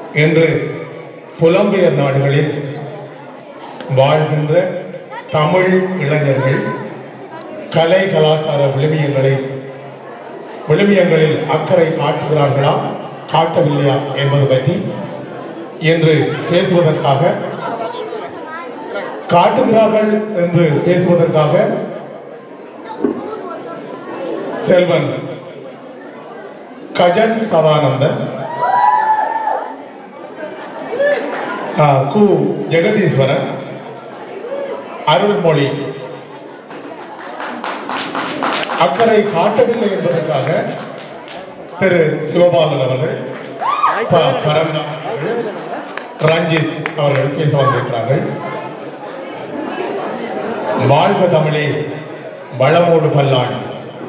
என்று புலம்பெயர் நாடுகளில் வாழ்கின்ற தமிழ் இளைஞர்கள் கலை கலாச்சார விழுமியங்களை விழுமியங்களில் அக்கறை காட்டுகிறார்களா காட்டவில்லையா என்பது பற்றி என்று பேசுவதற்காக காட்டுகிறார்கள் என்று பேசுவதற்காக செல்வன் கஜன் சதானந்தன் ஆ, கு ஜெகதீஸ்வரன் அருள்மொழி அக்கறை காட்டவில்லை என்பதற்காக திரு சிவபாலன் அவர்கள் ப. பரந்தாமன் அவர்கள், ரஞ்சித் அவர்கள் பேச வந்திருக்கிறார்கள் வாழ்க தமிழே வளமோடு பல்லாண்டு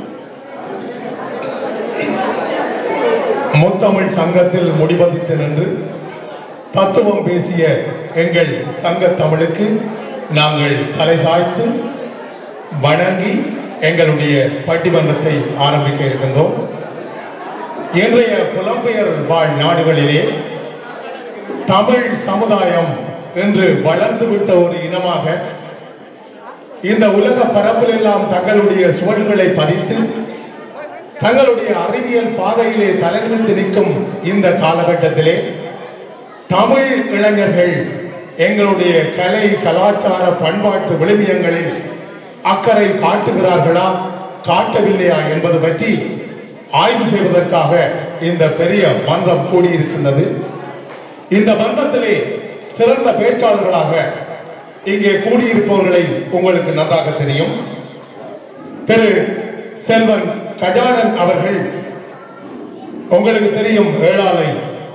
முத்தமிழ் சங்கத்தில் முடிவதித்து நின்று தத்துவம் பேசிய எங்கள் சங்க தமிழுக்கு நாங்கள் தலை சாய்த்து வணங்கி எங்களுடைய பட்டிமன்றத்தை ஆரம்பிக்க இருக்கின்றோம் இன்றைய புலம்பெயர் வாழ் நாடுகளிலே தமிழ் சமுதாயம் என்று வளர்ந்துவிட்ட ஒரு இனமாக இந்த உலக பரப்பில் எல்லாம் தங்களுடைய சுவடுகளை பதித்து தங்களுடைய அறிவியல் பாதையிலே தலைநிமித்து நிற்கும் இந்த காலகட்டத்திலே தமிழ் இளைஞர்கள் எங்களுடைய கலை கலாச்சார பண்பாட்டு விழுமியங்களில் அக்கறை காட்டுகிறார்களா காட்டவில்லையா என்பது பற்றி ஆய்வு செய்வதற்காக இந்த பெரிய மன்றம் கூடியிருக்கின்றது இந்த மன்றத்திலே சிறந்த பேச்சாளர்களாக இங்கே கூடியிருப்பவர்களை உங்களுக்கு நன்றாக தெரியும் திரு செல்வன் கஜானன் அவர்கள் உங்களுக்கு தெரியும் வேளாளை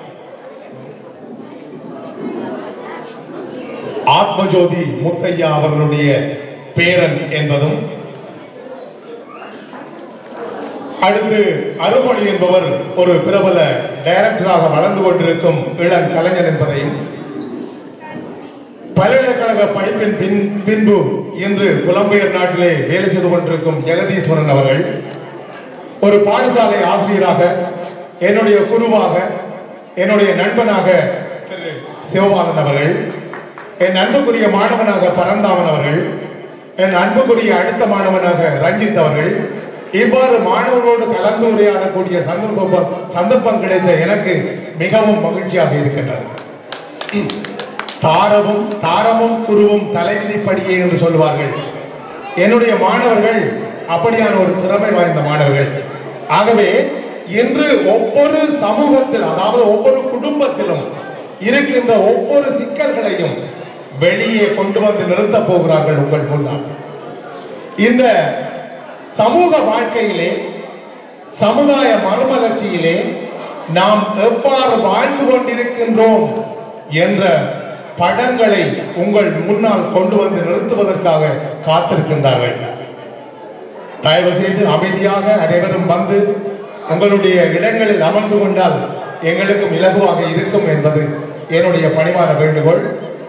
ஆத்மஜோதி முத்தையா அவர்களுடைய பேரன் என்பதும் அடுத்து அருமொழி என்பவர் ஒரு பிரபல டைரக்டராக வளர்ந்து கொண்டிருக்கும் இளம் கலைஞர் என்பதையும் பல்கலைக்கழக படிப்பின் பின் பின்பு இன்று புலம்பெயர் நாட்டிலே வேலை செய்து கொண்டிருக்கும் ஜெகதீஸ்வரன் அவர்கள் ஒரு பாடசாலை ஆசிரியராக என்னுடைய குருவாக என்னுடைய நண்பனாக திரு சிவபாலன் அவர்கள் என் அன்புக்குரிய மாணவனாக பரந்தாமன் அவர்கள் என் அன்புக்குரிய அடுத்த மாணவனாக ரஞ்சித் அவர்கள் இவ்வாறு மாணவர்களோடு கலந்து உரையாடக்கூடிய சந்தர்ப்பம் சந்தர்ப்பம் கிடைத்த எனக்கு மிகவும் மகிழ்ச்சியாக இருக்கின்றது தாரமும் தாரமும் குருவும் தலைவிதிப்படியே என்று சொல்வார்கள் என்னுடைய மாணவர்கள் அப்படியான ஒரு திறமை வாய்ந்த மாணவர்கள் ஆகவே இன்று ஒவ்வொரு சமூகத்தில் அதாவது ஒவ்வொரு குடும்பத்திலும் இருக்கின்ற ஒவ்வொரு சிக்கல்களையும் வெளியே கொண்டு வந்து நிறுத்தப் போகிறார்கள் உங்கள் முன்னால் இந்த சமூக வாழ்க்கையிலே சமுதாய மறுமலர்ச்சியிலே நாம் எவ்வாறு வாழ்ந்து கொண்டிருக்கின்றோம் என்ற படங்களை உங்கள் முன்னால் கொண்டு வந்து நிறுத்துவதற்காக காத்திருக்கின்றார்கள் தயவு செய்து அமைதியாக அனைவரும் வந்து உங்களுடைய இடங்களில் அமர்ந்து கொண்டால் எங்களுக்கும் இலகுவாக இருக்கும் என்பது என்னுடைய பணிவான வேண்டுகோள்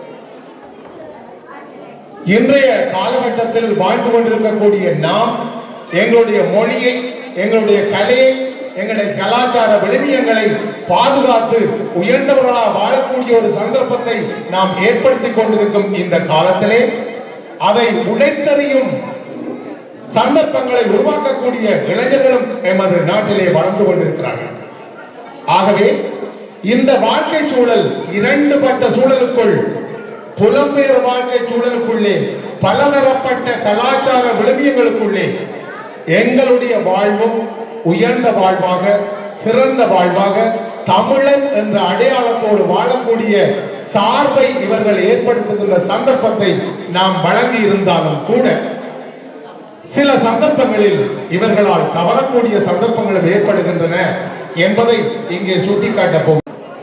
இன்றைய காலகட்டத்தில் வாழ்ந்து கொண்டிருக்கக்கூடிய நாம் எங்களுடைய மொழியை எங்களுடைய கலையை எங்களுடைய கலாச்சார விழுமியங்களை பாதுகாத்து உயர்ந்தவர்களாக வாழக்கூடிய ஒரு சந்தர்ப்பத்தை நாம் ஏற்படுத்தி கொண்டிருக்கும் இந்த காலத்திலே அதை உடைத்தறியும் சந்தர்ப்பங்களை உருவாக்கக்கூடிய இளைஞர்களும் எமது நாட்டிலே வளர்ந்து கொண்டிருக்கிறார்கள் ஆகவே இந்த வாழ்க்கை சூழல் இரண்டு பட்ட சூழலுக்குள் புலம்பெயர் வாழ்க்கை சூழலுக்குள்ளே பலதரப்பட்ட கலாச்சார விழுமியங்களுக்குள்ளே எங்களுடைய வாழ்வும் உயர்ந்த வாழ்வாக சிறந்த வாழ்வாக தமிழன் என்ற அடையாளத்தோடு வாழக்கூடிய சார்பை இவர்கள் ஏற்படுத்துகின்ற சந்தர்ப்பத்தை நாம் வழங்கி இருந்தாலும் கூட சில சந்தர்ப்பங்களில் இவர்களால் தவறக்கூடிய சந்தர்ப்பங்களும் ஏற்படுகின்றன என்பதை இங்கே சுட்டிக்காட்ட போகிறேன்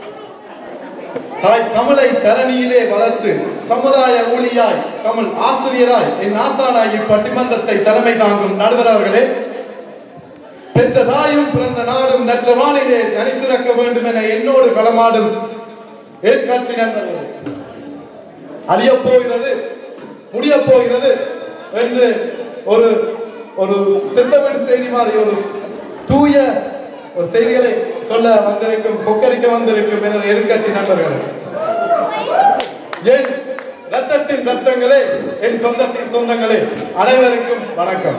தாய் தமிழை தரணியிலே வளர்த்து சமுதாய ஊழியாய் தமிழ் ஆசிரியராய் என் ஆசானாய் இப்பட்டிமன்றத்தை தலைமை தாங்கும் நடுவர் அவர்களே பெற்ற தாயும் பிறந்த நாடும் நற்ற வானிலே நனி சிறக்க வேண்டும் என என்னோடு களமாடும் ஏற்காட்சி நண்பர்களே அழியப் போகிறது முடியப் போகிறது என்று ஒரு ஒரு செத்தவெளி செய்தி மாதிரி ஒரு தூய ஒரு செய்திகளை சொல்ல வந்திருக்கும் கொக்கரிக்க வந்திருக்கும் எனது எதிர்க்கட்சி நண்பர்கள் என் ரத்தத்தின் ரத்தங்களே என் சொந்தத்தின் சொந்தங்களே அனைவருக்கும் வணக்கம்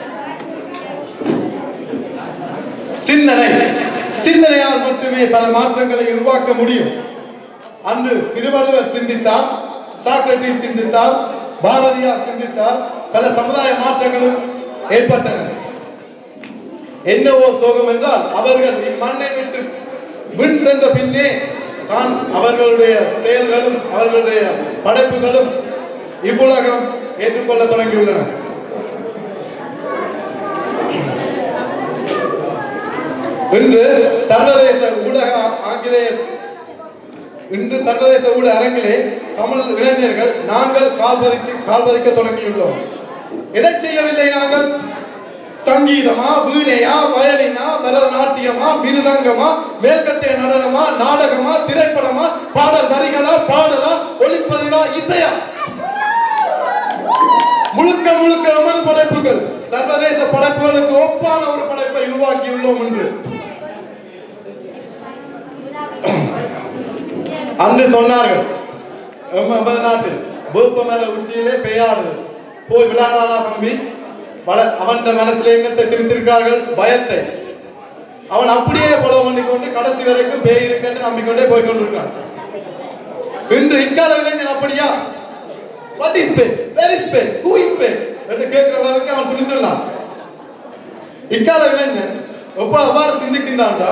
சிந்தனை சிந்தனையால் மட்டுமே பல மாற்றங்களை உருவாக்க முடியும் அன்று திருவள்ளுவர் சிந்தித்தார் சாக்ரட்டிஸ் சிந்தித்தார் பாரதியார் சிந்தித்தார் பல சமுதாய மாற்றங்களும் ஏற்பட்டன என்னவோ சோகம் என்றால் அவர்கள் இம்மண்ணை விட்டு விண் சென்ற பின்னே தான் அவர்களுடைய செயல்களும் அவர்களுடைய படைப்புகளும் இவ்வுலகம் ஏற்றுக்கொள்ள தொடங்கியுள்ளன இன்று சர்வதேச ஊடக ஆங்கிலேய இன்று சர்வதேச ஊடக அரங்கிலே தமிழ் இளைஞர்கள் நாங்கள் கால்பதித்து கால்பதிக்க தொடங்கியுள்ளோம் எதை செய்யவில்லை நாங்கள் சங்கீதமா வீணையா வயலினா பரதநாட்டியமா மிருதங்கமா மேற்கத்திய நடனமா நாடகமா திரைப்படமா பாடல் வரிகளா பாடலா ஒளிப்பதிவா இசையா முழுக்க முழுக்க நமது படைப்புகள் சர்வதேச படைப்புகளுக்கு ஒப்பான ஒரு படைப்பை உருவாக்கியுள்ளோம் என்று அன்று சொன்னார்கள் எம் எமது நாட்டில் வேப்ப மர உச்சியிலே பெய்யாடுது போய் விளையாடாதா தம்பி வள அவன் மனசுல எங்கத்தை திணித்திருக்கிறார்கள் பயத்தை அவன் அப்படியே ஃபாலோ பண்ணி கொண்டு கடைசி வரைக்கும் பேய் இருக்குன்னு நம்பிக்கொண்டே போய் கொண்டிருக்கான் இன்று இக்கால இளைஞன் அப்படியா what is bae where is bae who is bae என்று கேட்கிற அளவுக்கு அவன் துணிந்துள்ளான் இக்கால இளைஞன் எப்ப அவ்வாறு சிந்திக்கின்றான்டா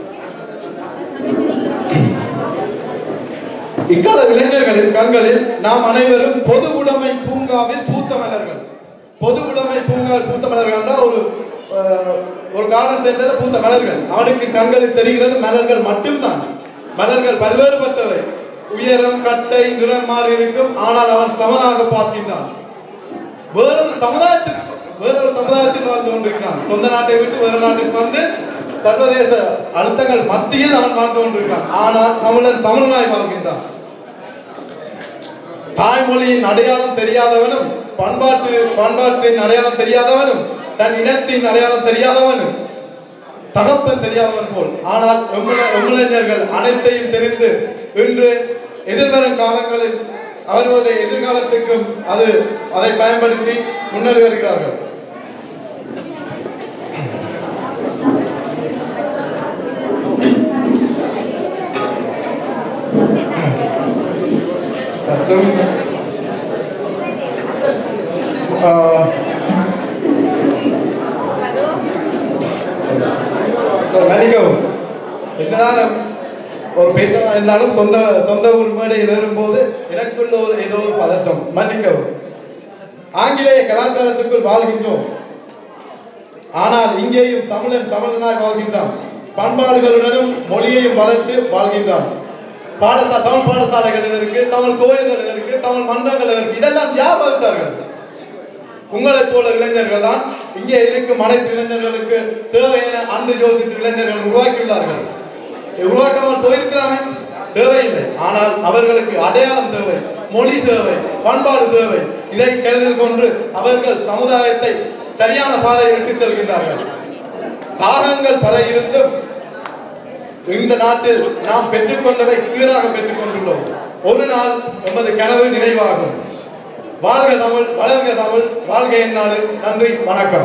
இக்கால இளைஞர்களின் கண்களில் நாம் அனைவரும் பொது உடைமை பூங்காவில் பூத்த மலர்கள் பொது உடைமை பூங்காவில் பூத்த மலர்கள் என்றால் ஒரு அஹ், ஒரு கார்டன் சென்டர்ல பூத்த மலர்கள் அவனுக்கு கண்களில் தெரிகிறது மலர்கள் மட்டும்தான் மலர்கள் பல்வேறுபட்டவை உயரம் கட்டை நிறம் மாறி இருக்கும் ஆனால் அவன் சமனாக பார்க்கின்றான் வேறொரு சமுதாயத்துக்கு வேறொரு சமுதாயத்தில் வாழ்ந்து கொண்டிருக்கான் சொந்த நாட்டை விட்டு வேறு நாட்டுக்கு வந்து சர்வதேச அழுத்தங்கள் மத்தியில் அவன் வாழ்ந்து கொண்டிருக்கான் ஆனால் தமிழன் தமிழனாய் வாழ்கின்றான் தாய்மொழியின் அடையாளம் தெரியாதவனும் பண்பாட்டு பண்பாட்டின் அடையாளம் தெரியாதவனும் தன் இனத்தின் அடையாளம் தெரியாதவனும் தகப்பன் தெரியாதவன் போல் ஆனால் எம்முல- எம்முலைஞர்கள் அனைத்தையும் தெரிந்து இன்று எதிர்வரும் காலங்களில் அவர்களுடைய எதிர்காலத்துக்கும் அது அதை பயன்படுத்தி முன்னேறி வருகிறார்கள் மற்றும் ஆஹ், மன்னிக்கவும் என்னதான் ஒரு பெற்றோராக இருந்தாலும் சொந்த சொந்த ஊர் மேடையில் ஏறும்போது எனக்குள்ள ஒரு ஏதோ ஒரு பதட்டம் மன்னிக்கவும் ஆங்கிலேய கலாச்சாரத்துக்குள் வாழ்கின்றோம் ஆனால் இங்கேயும் தமிழன் தமிழனாய் வாழ்கின்றான் பண்பாடுகளுடனும் மொழியையும் வளர்த்து வாழ்கின்றான் பாடசா தமிழ் பாடசாலைகள் இருக்கு தமிழ் கோயில்கள் இருக்கு தமிழ் மன்றங்கள் இருக்கு இதெல்லாம் யார் வகுத்தார்கள் உங்களைப் போல இளைஞர்கள் தான் இங்கே இருக்கும் அனைத்து இளைஞர்களுக்கு தேவையான அன்று யோசித்து இளைஞர்கள் உருவாக்கியுள்ளார்கள் உருவாக்காமல் போயிருக்கலாமே தேவையில்லை ஆனால் அவர்களுக்கு அடையாளம் தேவை மொழி தேவை பண்பாடு தேவை இதை கருதில் கொண்டு அவர்கள் சமுதாயத்தை சரியான பாதையில் இட்டுச் செல்கின்றார்கள் தாகங்கள் பல இருந்தும் இந்த நாட்டில் நாம் பெற்றுக்கொண்டதை சீராக பெற்றுக் கொண்டுள்ளோம் ஒரு நாள் எமது கனவு நிறைவாகும் வாழ்க தமிழ் வளர்க தமிழ் வாழ்க என் நாடு நன்றி வணக்கம்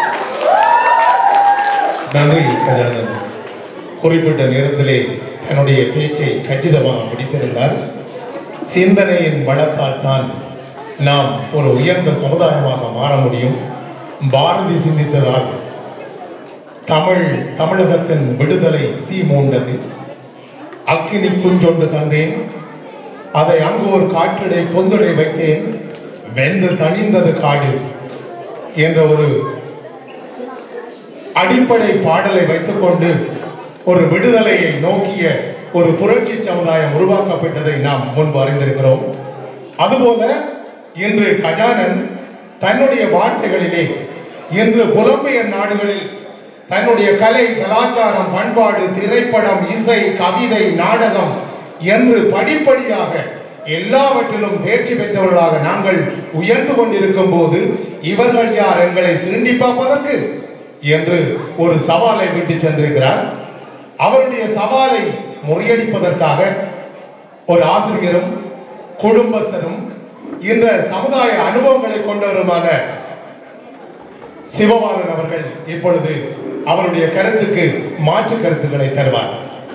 நன்றி கஜானன் குறிப்பிட்ட நேரத்திலே தன்னுடைய பேச்சை கச்சிதமாக முடித்திருந்தார் சிந்தனையின் வளத்தால் தான் நாம் ஒரு உயர்ந்த சமுதாயமாக மாற முடியும் பாரதி சிந்தித்ததால் தமிழ் தமிழகத்தின் விடுதலை தீ மூண்டது அக்கினி குஞ்சொண்டு தந்தேன் அதை அங்கு ஒரு காற்றிடை பொந்தடை வைத்தேன் வெந்து தணிந்தது காடு என்ற ஒரு அடிப்படை பாடலை வைத்துக்கொண்டு ஒரு விடுதலையை நோக்கிய ஒரு புரட்சி சமுதாயம் உருவாக்கப்பட்டதை நாம் முன்பு அறிந்திருக்கிறோம் அதுபோல இன்று கஜானன் தன்னுடைய வார்த்தைகளிலே இன்று புலம்பெயர் நாடுகளில் தன்னுடைய கலை கலாச்சாரம் பண்பாடு திரைப்படம் இசை கவிதை நாடகம் என்று படிப்படியாக எல்லாவற்றிலும் தேர்ச்சி பெற்றவர்களாக நாங்கள் உயர்ந்து கொண்டிருக்கும் போது இவர்கள் யார் எங்களை சிண்டி பார்ப்பதற்கு என்று ஒரு சவாலை விட்டு சென்றிருக்கிறார் அவருடைய சவாலை முறியடிப்பதற்காக ஒரு ஆசிரியரும் குடும்பஸ்தரும் இந்த சமுதாய அனுபவங்களை கொண்டவருமான சிவபாலன் அவர்கள் இப்பொழுது அவருடைய கருத்துக்கு மாற்று கருத்துக்களை தருவார்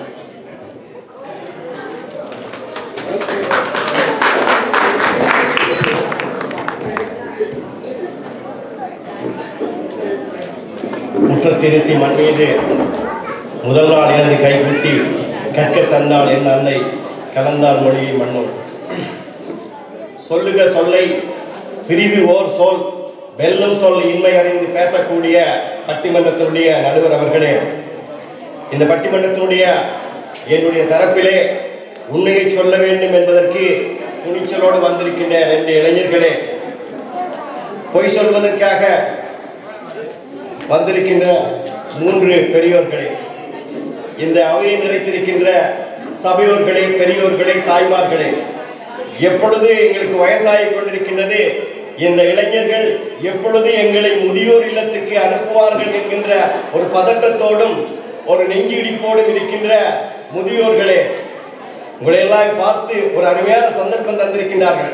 முற்றத்திருத்தி மண் மீது முதல் நாள் எனது கைகுத்தி கற்க தந்தாள் என் அன்னை கலந்தாள் மொழியை மண்ணும் சொல்லுக சொல்லை பிரிது ஓர் சொல் வெல்லும் சொல் இன்மை அறிந்து பேசக்கூடிய பட்டிமன்றத்தினுடைய நடுவர் அவர்களே இந்த பட்டிமன்றத்தினுடைய என்னுடைய தரப்பிலே உண்மையை சொல்ல வேண்டும் என்பதற்கு துணிச்சலோடு வந்திருக்கின்ற ரெண்டு இளைஞர்களே பொய் சொல்வதற்காக வந்திருக்கின்ற மூன்று பெரியோர்களே இந்த அவையை நிறைத்திருக்கின்ற சபையோர்களே பெரியோர்களே தாய்மார்களே எப்பொழுது எங்களுக்கு வயசாகிக் கொண்டிருக்கின்றது இந்த இளைஞர்கள் எப்பொழுது எங்களை முதியோர் இல்லத்துக்கு அனுப்புவார்கள் என்கின்ற ஒரு பதட்டத்தோடும் ஒரு நெஞ்சிடிப்போடும் இருக்கின்ற முதியோர்களே உங்களை எல்லாம் பார்த்து ஒரு அருமையான சந்தர்ப்பம் தந்திருக்கின்றார்கள்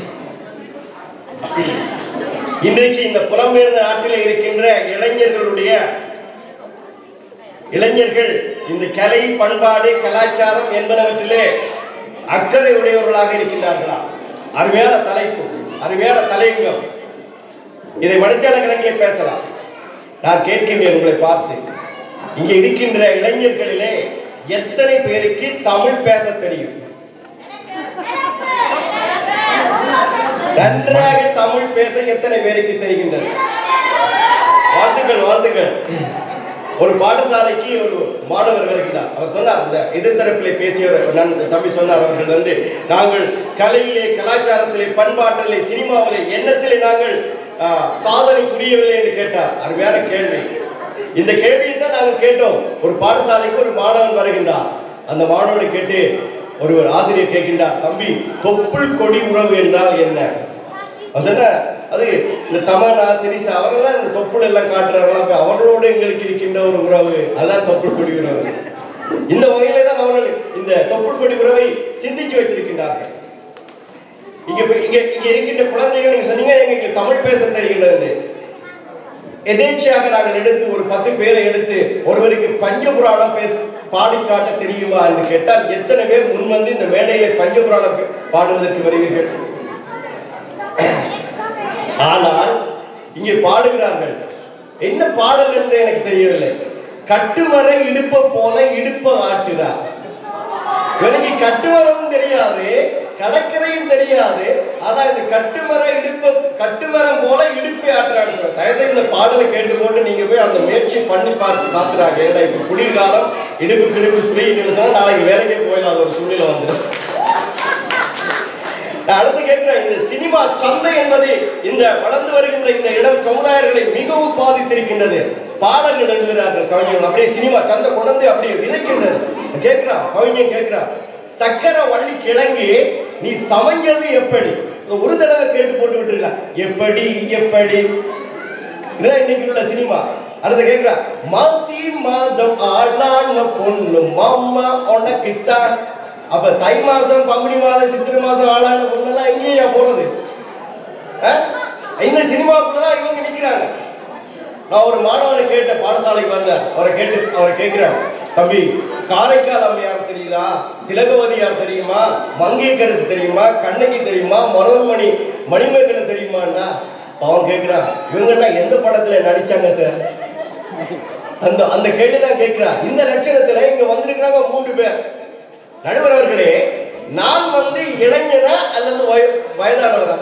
இன்றைக்கு இந்த புலம்பெயர்ந்த நாட்டில் இருக்கின்ற இளைஞர்களுடைய இளைஞர்கள் இந்த கலை பண்பாடு கலாச்சாரம் என்பனவற்றிலே அக்கறை உடையவர்களாக இருக்கின்றார்களா அருமையான தலைப்பு அருமையான தலையங்கம் இதை மணித்தாள கணக்கிலே பேசலாம் நான் கேட்கின்றேன் உங்களை பார்த்து இங்க இருக்கின்ற இளைஞர்களிலே எத்தனை பேருக்கு தமிழ் பேச தெரியும் நன்றாக தமிழ் பேச எத்தனை பேருக்கு தெரிகின்றது வாழ்த்துக்கள் வாழ்த்துக்கள் ஒரு பாடசாலைக்கு ஒரு மாணவர் வருகிறார் அவர் சொன்னார் அந்த எதிர்த்தரப்பிலே பேசியவர் நான் தம்பி சொன்னார் அவர்கள் வந்து நாங்கள் கலையிலே கலாச்சாரத்திலே பண்பாட்டிலே சினிமாவிலே எண்ணத்திலே நாங்கள் ஆ, சாதனை புரியவில்லை என்று கேட்டார் அருமையான கேள்வி இந்த கேள்வியை தான் நாங்கள் கேட்டோம் ஒரு பாடசாலைக்கு ஒரு மாணவன் வருகின்றார் அந்த மாணவனை கேட்டு ஒருவர் ஆசிரியர் கேட்கின்றார் தம்பி தொப்புள் கொடி உறவு என்றால் என்ன அவன் சொன்ன, அது இந்த தமனா திரிசா அவங்கெல்லாம் இந்த தொப்புள் எல்லாம் காட்டுறாங்களா அவர்களோடு எங்களுக்கு இருக்கின்ற ஒரு உறவு அதான் தொப்புள் கொடி உறவு இந்த வகையிலே தான் அவர்கள் இந்த தொப்புள் கொடி உறவை சிந்திச்சு வைத்திருக்கின்றார்கள் இங்க இங்க இங்க இருக்கின்ற குழந்தைகள் நீங்க சொன்னீங்க எங்களுக்கு தமிழ் பேச தெரிகின்றது எதேச்சையாக நாங்கள் எடுத்து ஒரு பத்து பேரை எடுத்து ஒருவருக்கு பஞ்சபுராணம் பேச பாடி காட்ட தெரியுமா என்று கேட்டால் எத்தனை பேர் முன் வந்து இந்த மேடையில பஞ்சபுராணம் பாடுவதற்கு வருவீர்கள் ஆனால் இங்கே பாடுகிறார்கள் என்ன பாடல் என்று எனக்கு தெரியவில்லை கட்டுமரை இடுப்ப போல இடுப்ப ஆட்டுறார் இவனுக்கு கட்டுமரமும் தெரியாது கடற்கரையும் தெரியாது ஆனா இந்த கட்டுமரம் இடுப்பு கட்டுமரம் போல இடுப்பை ஆட்டுறான்னு சொல்றாங்க தயவுசெய்து இந்த பாடலை கேட்டு போட்டு நீங்க போய் அந்த முயற்சி பண்ணி பார்த்து பார்த்துறாங்க ஏன்னா இப்ப குளிர்காலம் இடுப்பு கிடுப்பு சுழின்னு சொன்னா நாளைக்கு வேலைக்கே போயிடலாம் அது ஒரு சூழ்நிலை வந்துடும் நான் அடுத்து கேட்கிறேன் இந்த சினிமா சந்தை என்பது இந்த வளர்ந்து வருகின்ற இந்த இளம் சமுதாயங்களை மிகவும் பாதித்திருக்கின்றது பாடங்கள் எழுதுகிறார்கள் கவிஞர்கள் அப்படியே சினிமா சந்தை கொண்டு அப்படியே விதைக்கின்றது கேட்கிறான் கவிஞன் கேட்கிறான் சக்கர வள்ளி கிழங்கு நீ சமைஞ்சது எப்படி இதை ஒரு தடவை கேட்டு போட்டு விட்டுருக்க எப்படி எப்படி இதுதான் இன்னைக்கு உள்ள சினிமா அடுத்து கேக்குறா மாசி மாதம் ஆளான பொண்ணு மாமா உனக்குத்தான் அப்ப தை மாசம் பங்குனி மாதம் சித்திரை மாசம் ஆளான பொண்ணெல்லாம் எங்கேயா போறது அஹ்? இந்த சினிமாக்குள்ளதான் இவங்க நிக்கிறாங்க நான் ஒரு மாணவனை கேட்ட பாடசாலைக்கு வந்தேன் அவரை கேட்டு அவரை கேட்கிறேன் தம்பி காரைக்கால் அம்மையார் தெரியுதா திலகவதி யார் தெரியுமா மங்கையக்கரசு தெரியுமா கண்ணகி தெரியுமா மனோன்மணி மணிமேகலை தெரியுமான்னா அவன் கேட்கிறான் இவங்கெல்லாம் எந்த படத்துல நடிச்சாங்க சார் அந்த அந்த கேள்வி தான் கேட்கிறான் இந்த லட்சணத்துல இங்க வந்திருக்கிறாங்க மூன்று பேர் நடுவர் அவர்களே நான் வந்து இளைஞனா அல்லது வய வயதானவரா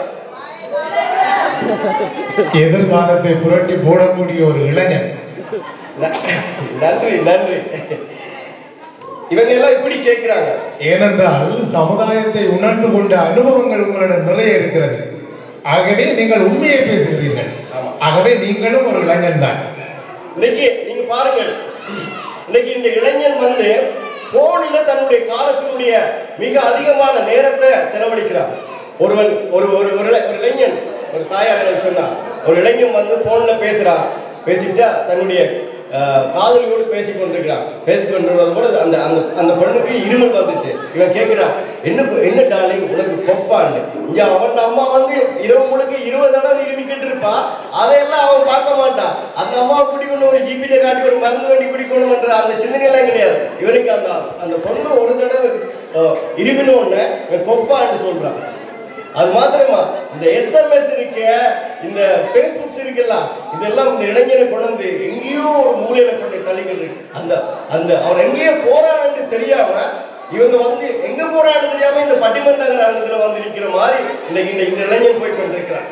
எதிர்காலத்தை புரட்டி போடக்கூடிய ஒரு இளைஞன் ந- நன்றி நன்றி இவங்க எல்லாம் இப்படி கேட்கிறாங்க ஏனென்றால் சமுதாயத்தை உணர்ந்து கொண்ட அனுபவங்கள் உங்களிடம் நிறைய இருக்கிறது ஆகவே நீங்கள் உண்மையை பேசுகிறீர்கள் ஆமா. ஆகவே நீங்களும் ஒரு இளைஞன் தான் இன்னைக்கு நீங்க பாருங்கள் இன்னைக்கு இந்த இளைஞன் வந்து போனில தன்னுடைய காலத்தினுடைய மிக அதிகமான நேரத்தை செலவழிக்கிறான் ஒருவன் ஒரு ஒரு ஒரு இளை- ஒரு இளைஞன் ஒரு தாயார் எனக்கு சொன்னா ஒரு இளைஞன் வந்து போன்ல பேசுறான் பேசிட்டா தன்னுடைய அஹ், காதலியோடு பேசிக் கொண்டிருக்கிறான் பேசிக் கொண்டிருக்கும் போது அந்த அந்த அந்த பெண்ணுக்கு இருமல் வந்துட்டு இவன் கேட்கிறான் என்ன என்ன டார்லிங் உனக்கு கொஃபான்னு இங்க அவன் அம்மா வந்து இரவு முழுக்க இருபது தடவை இருமிக்கிட்டு இருப்பா அதையெல்லாம் அவன் பார்க்க மாட்டான் அந்த அம்மா குடிக்கணும் ஒரு ஜிபிட்ட காட்டி ஒரு மருந்து வண்டி குடிக்கணும்ன்ற அந்த சிந்தனையெல்லாம் கிடையாது இவனுக்கு அந்த அந்த பொண்ணு ஒரு தடவை அஹ், இருமின உடனே இவன் கொஃபான்னு சொல்றான் அது மாத்திரமா இந்த எஸ்எம்எஸ் இருக்க இந்த ஃபேஸ்புக்ஸ் இருக்குல்ல இதெல்லாம் இந்த இளைஞரை கொண்டு வந்து எங்கேயோ ஒரு மூலையில கொண்டு தள்ளிக்கிட்டு இருக்கு. அந்த அந்த அவன் எங்கேயோ போறான்னு தெரியாம இவங்க வந்து எங்க போறான்னு தெரியாம இந்த பட்டிமன்றங்கிற இடத்துல வந்து நிக்கிற மாதிரி இன்னைக்கு இந்த இந்த இளைஞன் போய் கொண்டிருக்கிறான்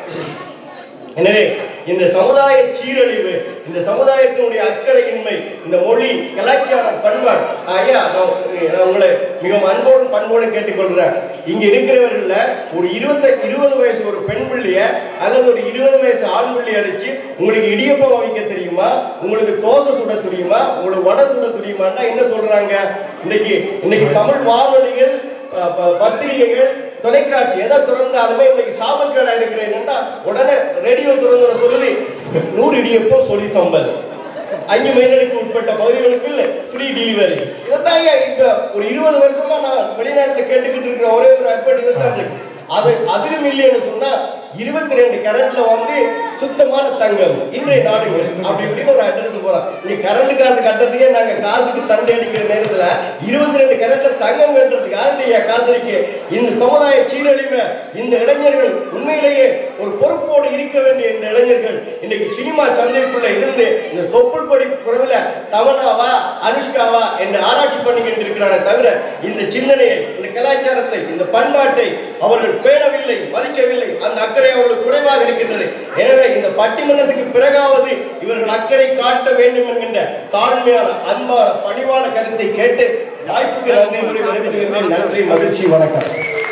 எனவே இந்த சமுதாய சீரழிவு இந்த சமுதாயத்தினுடைய அக்கறையின்மை இந்த மொழி கலாச்சாரம் பண்பாடு ஐயா நான் நான் உங்களை மிகவும் அன்போடும் பண்போடும் கேட்டுக்கொள்கிறேன் இங்க இருக்கிறவர்கள்ல ஒரு இருபத்த இருபது வயசு ஒரு பெண் பிள்ளைய அல்லது ஒரு இருபது வயசு ஆண் பிள்ளை அடிச்சு உங்களுக்கு இடியப்பம் வைக்க தெரியுமா உங்களுக்கு தோசை சுட தெரியுமா உங்களுக்கு வடை சுட தெரியுமான்னா என்ன சொல்றாங்க இன்னைக்கு இன்னைக்கு தமிழ் வானொலிகள் ப- ப- பத்திரிகைகள் தொலைக்காட்சி எதை திறந்தாலுமே இன்னைக்கு சாபக்கேடா இருக்கிறேன்னா உடனே ரேடியோ திறந்து சொல்லுது நூறு இடியப்போ சொல்லி சம்பல் அஞ்சு மைல்களுக்கு உட்பட்ட பகுதிகளுக்கு இல்ல ஃப்ரீ டெலிவரி இதைத்தான் ஐயா இந்த ஒரு இருபது வருஷமா நான் வெளிநாட்டுல கேட்டுக்கிட்டு இருக்கிற ஒரே ஒரு அட்வர்ட் இதைத்தான் இருக்கு அது அதிலும் இல்லைன்னு சொன்னா இருபத்தி ரெண்டு கரண்ட்ல வந்து சுத்தமான தங்கம் இன்றைய நாடுகள் அப்படி இப்படின்னு ஒரு அட்ரஸ் போறோம் நீ கரண்ட் காசு கட்டுறதுக்கே நாங்க காசுக்கு தண்டை அடிக்கிற நேரத்துல இருபத்தி ரெண்டு கரண்ட்ல தங்கம் கட்டுறதுக்கு யாருடைய காசு இருக்கு இந்த சமுதாய சீரழிவை இந்த இளைஞர்கள் உண்மையிலேயே ஒரு பொறுப்போடு இருக்க வேண்டிய இந்த இளைஞர்கள் இன்னைக்கு சினிமா சந்தைக்குள்ள இருந்து இந்த தொப்புள் கொடி குறவுல தவனாவா அனுஷ்காவா என்று ஆராய்ச்சி பண்ணிக்கிட்டு இருக்கிறானே தவிர இந்த சிந்தனையை இந்த கலாச்சாரத்தை இந்த பண்பாட்டை அவர்கள் பேணவில்லை மதிக்கவில்லை அந்த அக்கறை அவர்களுக்கு குறைவாக இருக்கின்றது எனவே இந்த பட்டிமன்றத்துக்கு பிறகாவது இவர்கள் அக்கறை காட்ட வேண்டும் என்கின்ற தாழ்மையான அன்பான பணிவான கருத்தை கேட்டு வாய்ப்புக்கு நன்றி கூறி விடைபெறுகின்றேன் நன்றி மகிழ்ச்சி வணக்கம்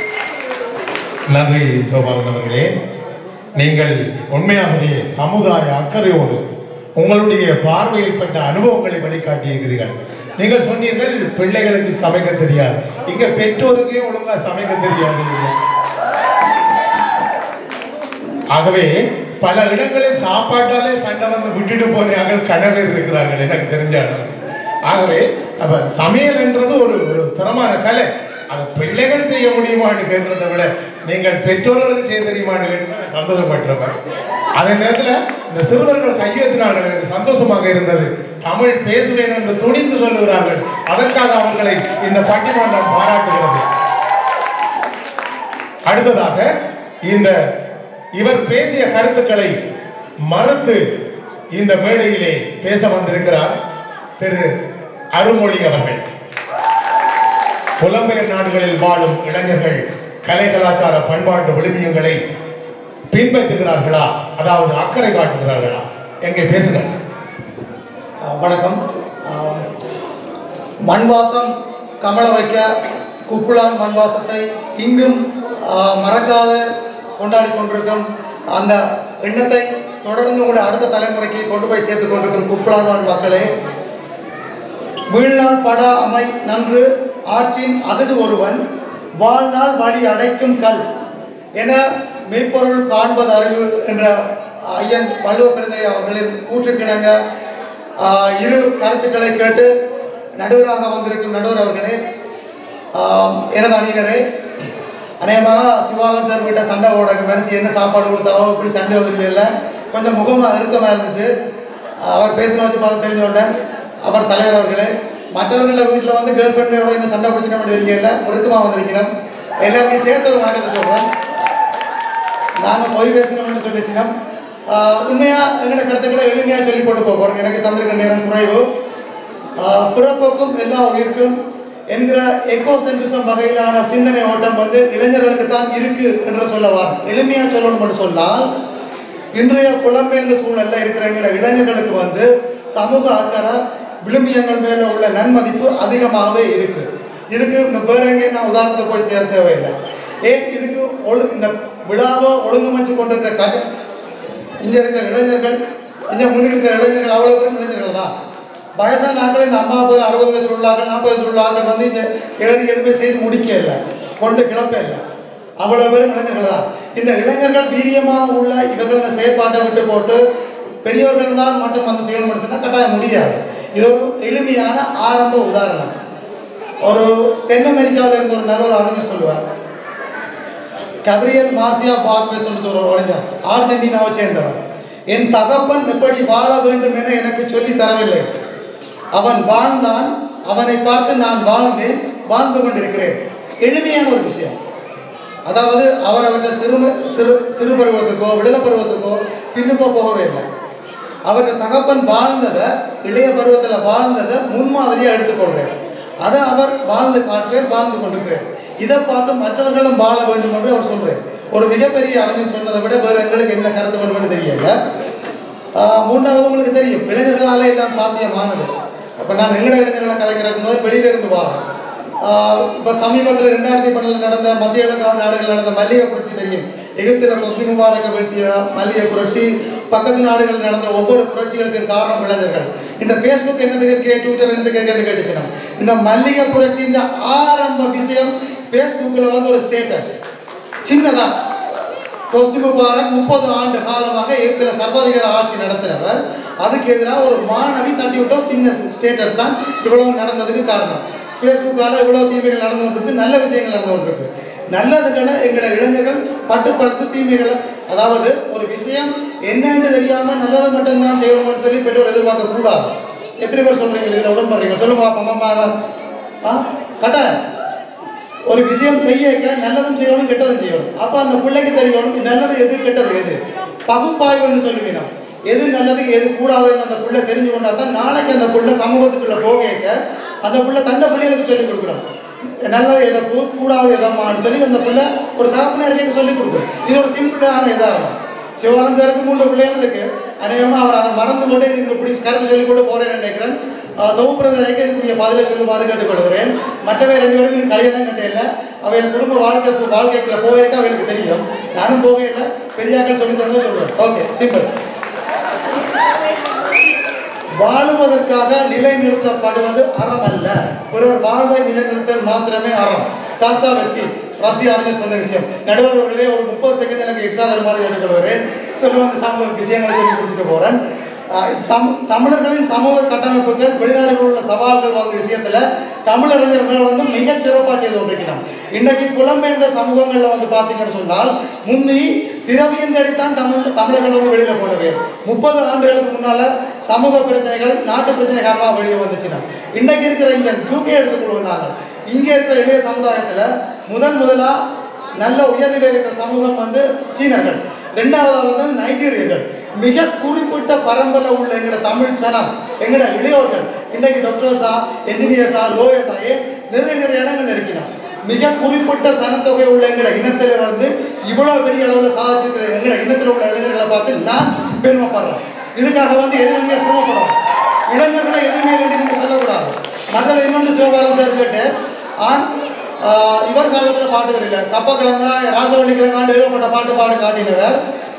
நன்றி சோபாலன் அவர்களே நீங்கள் உண்மையாகவே சமுதாய அக்கறையோடு உங்களுடைய பார்வையில் பட்ட அனுபவங்களை வழிகாட்டியிருக்கிறீர்கள் நீங்கள் சொன்னீர்கள் பிள்ளைகளுக்கு சமைக்க தெரியாது இங்க பெற்றோருக்கே ஒழுங்கா சமைக்க தெரியாது ஆகவே பல இடங்களில் சாப்பாட்டாலே சண்டை வந்து விட்டுட்டு போனார்கள் கணவர் இருக்கிறார்கள் எனக்கு தெரிஞ்ச அளவு ஆகவே அப்ப சமையல் என்றது ஒரு ஒரு தரமான கலை அது பிள்ளைகள் செய்ய முடியுமான்னு கேட்கறதை விட நீங்கள் பெற்றோர்களுக்கு செய்ய தெரியுமான்னு கேட்டு சந்தோஷப்பட்டிருப்பேன் அதே நேரத்தில் இந்த சிறுவர்கள் கையெழுத்தினார்கள் எனக்கு சந்தோஷமாக இருந்தது தமிழ் பேசுவேன் என்று துணிந்து சொல்லுகிறார்கள் அதற்காக அவர்களை இந்த பட்டிமன்றம் பாராட்டுகிறது அடுத்ததாக இந்த இவர் பேசிய கருத்துக்களை மறுத்து இந்த மேடையிலே பேச வந்திருக்கிறார் திரு அருள்மொழி அவர்கள் புலம்பெயர் நாடுகளில் வாழும் இளைஞர்கள் கலை கலாச்சார பண்பாட்டு விழுமியங்களை பின்பற்றுகிறார்களா அதாவது அக்கறை காட்டுகிறார்களா எங்கே பேசுங்க அஹ் வணக்கம் அஹ் மண் வாசம் கமல வைக்க குப்புளான் மண் வாசத்தை இங்கும் அஹ், மறக்காத கொண்டாடி கொண்டிருக்கும் அந்த எண்ணத்தை தொடர்ந்து உங்களுடைய அடுத்த தலைமுறைக்கு கொண்டு போய் சேர்த்து கொண்டிருக்கும் குப்புளான் மண் மக்களே வீழ்நாள் பட அமை நன்று ஆற்றின் அகுது ஒருவன் வாழ்நாள் வழி அடைக்கும் கல் என மெய்ப்பொருள் காண்பது அறிவு என்ற ஐயன் வள்ளுவ பிறந்தை அவர்களின் கூற்றுக்கிணங்க ஆஹ், இரு கருத்துக்களை கேட்டு நடுவராக வந்திருக்கும் நடுவர் அவர்களே ஆஹ், எனது அணியினரே அநேகமாக சிவாகன் சார் கிட்ட சண்டை ஓடக்கு மனசு என்ன சாப்பாடு கொடுத்தாவோ இப்படி சண்டை உதவி இல்லை கொஞ்சம் முகமாக இறுக்கமாக இருந்துச்சு அவர் பேசின வச்சு பார்த்து தெரிஞ்சோட்டேன் அவர் தலைவர் அவர்களே மற்றவர்கள வீட்டில் வந்து கேர்ள் ஃப்ரெண்டோட என்ன சண்டை பிடிச்சின மட்டும் தெரியல முறுக்கமாக வந்திருக்கிறோம் எல்லாருக்கும் சேர்த்து ஒரு வணக்கத்தை சொல்கிறேன் நாங்கள் பொய் பேசணும்னு சொல்லிச்சினோம் உண்மையாக எங்களோட கருத்துக்களை எளிமையாக சொல்லி போட்டு போகிறோம் எனக்கு தந்திருக்க நேரம் குறைவு ஆஹ் பிறப்புக்கும் எல்லா உயிருக்கும் என்கிற எக்கோ சென்ட்ரிசம் வகையிலான சிந்தனை ஓட்டம் வந்து இளைஞர்களுக்கு தான் இருக்கு என்று சொல்லவா எளிமையாக சொல்லணும் என்று சொன்னால் இன்றைய புலம்பெயர்ந்த சூழல்ல இருக்கிற எங்கிற இளைஞர்களுக்கு வந்து சமூக அக்கறை விழுமியங்கள் மேல உள்ள நன்மதிப்பு அதிகமாகவே இருக்கு இதுக்கு இந்த வேற எங்கேயும் நான் உதாரணத்தை போய் தேர தேவையில்லை ஏன் இதுக்கு ஒழு இந்த விழாவை ஒழுங்கமைச்சு கொண்டிருக்கிற கஜ இங்க இருக்கிற இளைஞர்கள் இங்க முன்னிருக்கிற இளைஞர்கள் அவ்வளவு பேரும் இளைஞர்கள் தான் வயசான நாட்கள் இந்த அம்மா போய் அறுபது வயசு உள்ளார்கள் நாற்பது வயசு உள்ளார்கள் வந்து இங்க ஏறி எதுவுமே செய்து முடிக்க இல்லை கொண்டு கிளப்ப இல்லை அவ்வளவு பேரும் இளைஞர்கள் தான் இந்த இளைஞர்கள் வீரியமாக உள்ள இவர்கள் செயற்பாட்டை விட்டு போட்டு பெரியவர்கள் தான் மட்டும் வந்து செய்யணும்னு சொன்னா கட்டாயம் முடியாது இது ஒரு எளிமையான ஆரம்ப உதாரணம் ஒரு தென் அமெரிக்காவில் இருந்த ஒரு நல்ல ஒரு அறிஞர் சொல்லுவார் கபிரியல் மாசியா பாக்வெஸ் என்று சொல்ற ஒரு அறிஞர் ஆர்ஜென்டினாவை சேர்ந்தவர் என் தகப்பன் எப்படி வாழ வேண்டும் என எனக்கு சொல்லி தரவில்லை அவன் வாழ்ந்தான் அவனை பார்த்து நான் வாழ்ந்தேன் வாழ்ந்து கொண்டிருக்கிறேன் எளிமையான ஒரு விஷயம் அதாவது அவர் அவற்றை சிறு சிறு சிறு பருவத்துக்கோ விடல பருவத்துக்கோ பின்னுக்கோ போகவே இல்லை அவர்கள் தகப்பன் வாழ்ந்ததை இளைய பருவத்தில் வாழ்ந்ததை முன்மாதிரியாக எடுத்துக்கொள்றேன் அதை அவர் வாழ்ந்து காட்டுறேன் வாழ்ந்து கொண்டிருக்கிறேன் இதை பார்த்து மற்றவர்களும் வாழ வேண்டும் என்று அவர் சொல்றேன் ஒரு மிகப்பெரிய அறிஞர் சொன்னதை விட வேற எங்களுக்கு என்ன கருத்து வேணும்னு தெரியல ஆஹ் மூன்றாவது உங்களுக்கு தெரியும் இளைஞர்களாலே எல்லாம் சாத்தியமானது அப்ப நான் எங்கட இளைஞர்களை கதைக்கிறதுக்கு முதல் வெளியில இருந்து வா இப்போ சமீபத்தில் ரெண்டாயிரத்தி பன்னெண்டில் நடந்த மத்திய கிழக்கு நாடுகள் நடந்த மல்லிகை புரட்சி தெரியும் எகிப்தில் கொஸ்மி முபாரக்க வீழ்த்திய மல்லிகை புரட்சி பக்கத்து நாடுகளில் நடந்த ஒவ்வொரு புரட்சிகளுக்கு காரணம் இளைஞர்கள் இந்த ஃபேஸ்புக் என்ன இருக்கே ட்விட்டர் என்ன கேட்கன்னு கேட்டுக்கணும் இந்த மல்லிகை புரட்சி இந்த ஆரம்ப விஷயம் ஃபேஸ்புக்கில் வந்து ஒரு ஸ்டேட்டஸ் சின்னதான் கொஸ்டி முபாரக் முப்பது ஆண்டு காலமாக எகிப்தில் சர்வாதிகார ஆட்சி நடத்தினவர் அதுக்கு எதிராக ஒரு மாணவி தட்டி விட்ட சின்ன ஸ்டேட்டஸ் தான் இவ்வளவு நடந்ததுக்கு காரணம் ஃபேஸ்புக்கால இவ்வளவு தீமைகள் நடந்து கொண்டிருக்கு நல்ல விஷயங்கள் நடந்து கொண்டிருக்கு நல்லதுக்கான எங்களை இளைஞர்கள் பட்டுப்படுத்து தீமைகளை அதாவது ஒரு விஷயம் என்னன்னு தெரியாம நல்லது மட்டும்தான் செய்யணும்னு சொல்லி பெற்றோர் எதிர்பார்க்க கூடாது எத்தனை பேர் சொல்றீங்க இதுல உடன்படுறீங்க சொல்லுங்க பாப்போம் அம்மா ஆ கட்டாயம் ஒரு விஷயம் செய்ய நல்லதும் செய்யணும் கெட்டதும் செய்யணும் அப்ப அந்த பிள்ளைக்கு தெரியணும் நல்லது எது கெட்டது எது பகுப்பாய்வுன்னு சொல்லுவீங்க எது நல்லது எது கூடாதுன்னு அந்த பிள்ளை தெரிஞ்சு கொண்டா தான் நாளைக்கு அந்த பிள்ளை சமூகத்துக்குள்ள போக அந்த பிள்ளை தந்த பிள்ளைகளுக்கு சொல்லிக் கொடுக்கணும் நல்லது எதை கூ- கூடாது எதம்மான்னு சொல்லி அந்த பிள்ளை ஒரு தகப்பனருக்கு சொல்லிக் கொடுக்கணும் இது ஒரு சிம்பிளான இதாகணும் சிவானந்த் சாருக்கு மூன்று பிள்ளைகள் இருக்கு அநேகமா அவர் அதை மறந்து கொண்டே நீங்க இப்படி கருத்து சொல்லி கூட போறேன்னு நினைக்கிறேன் ஆஹ் தொகுப்புறதற்கு இதுக்குரிய பதிலை சொல்லுமாறு கேட்டுக்கொள்கிறேன் மற்றவை ரெண்டு பேரும் இன்னும் கல்யாணம் கட்டையில அவையின் குடும்ப வாழ்க்கை வாழ்க்கைக்குள்ள போவேக்க அவருக்கு தெரியும் நானும் போவே இல்லை பெரியாக்கள் சொல்லி தரணும் சொல்றேன் ஓகே சிம்பிள் வாழுவதற்காக நிலைநிறுத்தப்படுவது அறம் அல்ல ஒருவர் வாழ்வை நிலைநிறுத்தல் மாத்திரமே அறம் தாஸ்தாவெஸ்கி ரஷ்ய அறிஞர் சொன்ன விஷயம் நடுவர் அவர்களே ஒரு முப்பது செகண்ட் எனக்கு எக்ஸ்ட்ரா தருமாறு எடுத்துக்கொள்கிறேன் சொல்லி வந்து சமூக விஷயங்களை சொல்லி கொடுத்துட்டு போறேன் ஆஹ் இது சம தமிழர்களின் சமூக கட்டமைப்புகள் வெளிநாடுகளில் உள்ள சவால்கள் வந்த விஷயத்துல தமிழறிஞர்கள் வந்து மிக சிறப்பாக செய்து கொண்டிருக்கிறாங்க இன்னைக்கு புலம்பெயர்ந்த சமூகங்கள்ல வந்து பாத்தீங்கன்னு சொன்னால் முந்தி திரவியம் தேடித்தான் தமிழ் தமிழர்கள் வந்து வெளியில போனவே முப்பது ஆண்டுகளுக்கு முன்னால சமூக பிரச்சனைகள் நாட்டு பிரச்சனை காரணமாக வெளியே வந்துச்சுன்னா இன்னைக்கு இருக்கிற இங்க யூகே எடுத்துக்கொள்வோம் நாங்கள் இங்க இருக்கிற இளைய சமுதாயத்துல முதன் முதலா நல்ல உயர்நிலையில் இருக்கிற சமூகம் வந்து சீனர்கள் ரெண்டாவதாக வந்து நைஜீரியர்கள் மிக குறிப்பிட்ட பரம்பரை உள்ள எங்களோட தமிழ் சனம் எங்களோட இளையோர்கள் இன்னைக்கு டாக்டர்ஸா என்ஜினியர்ஸா லோயர்ஸா ஏ நிறைய நிறைய இடங்கள் இருக்கிறோம் மிக குறிப்பிட்ட சனத்தொகை உள்ள எங்களோட இனத்தில வந்து இவ்வளவு பெரிய அளவில் சாதிச்சிருக்கிற எங்களோட இனத்தில் உள்ள இளைஞர்களை பார்த்து நான் பெருமைப்படுறேன் இதுக்காக வந்து எதுவுமே சிரமப்படும் இளைஞர்களை எதுவுமே இல்லை நீங்க சொல்லக்கூடாது மற்றது இன்னொன்று சிவபாலன் சார் கேட்டு ஆண் ஆஹ் இவர் காலத்துல பாட்டு இல்லை கப்பக்கிழங்கா ராசவள்ளி கிழங்காண்டு ஏகப்பட்ட பாட்டு பாடு காட்டினவர்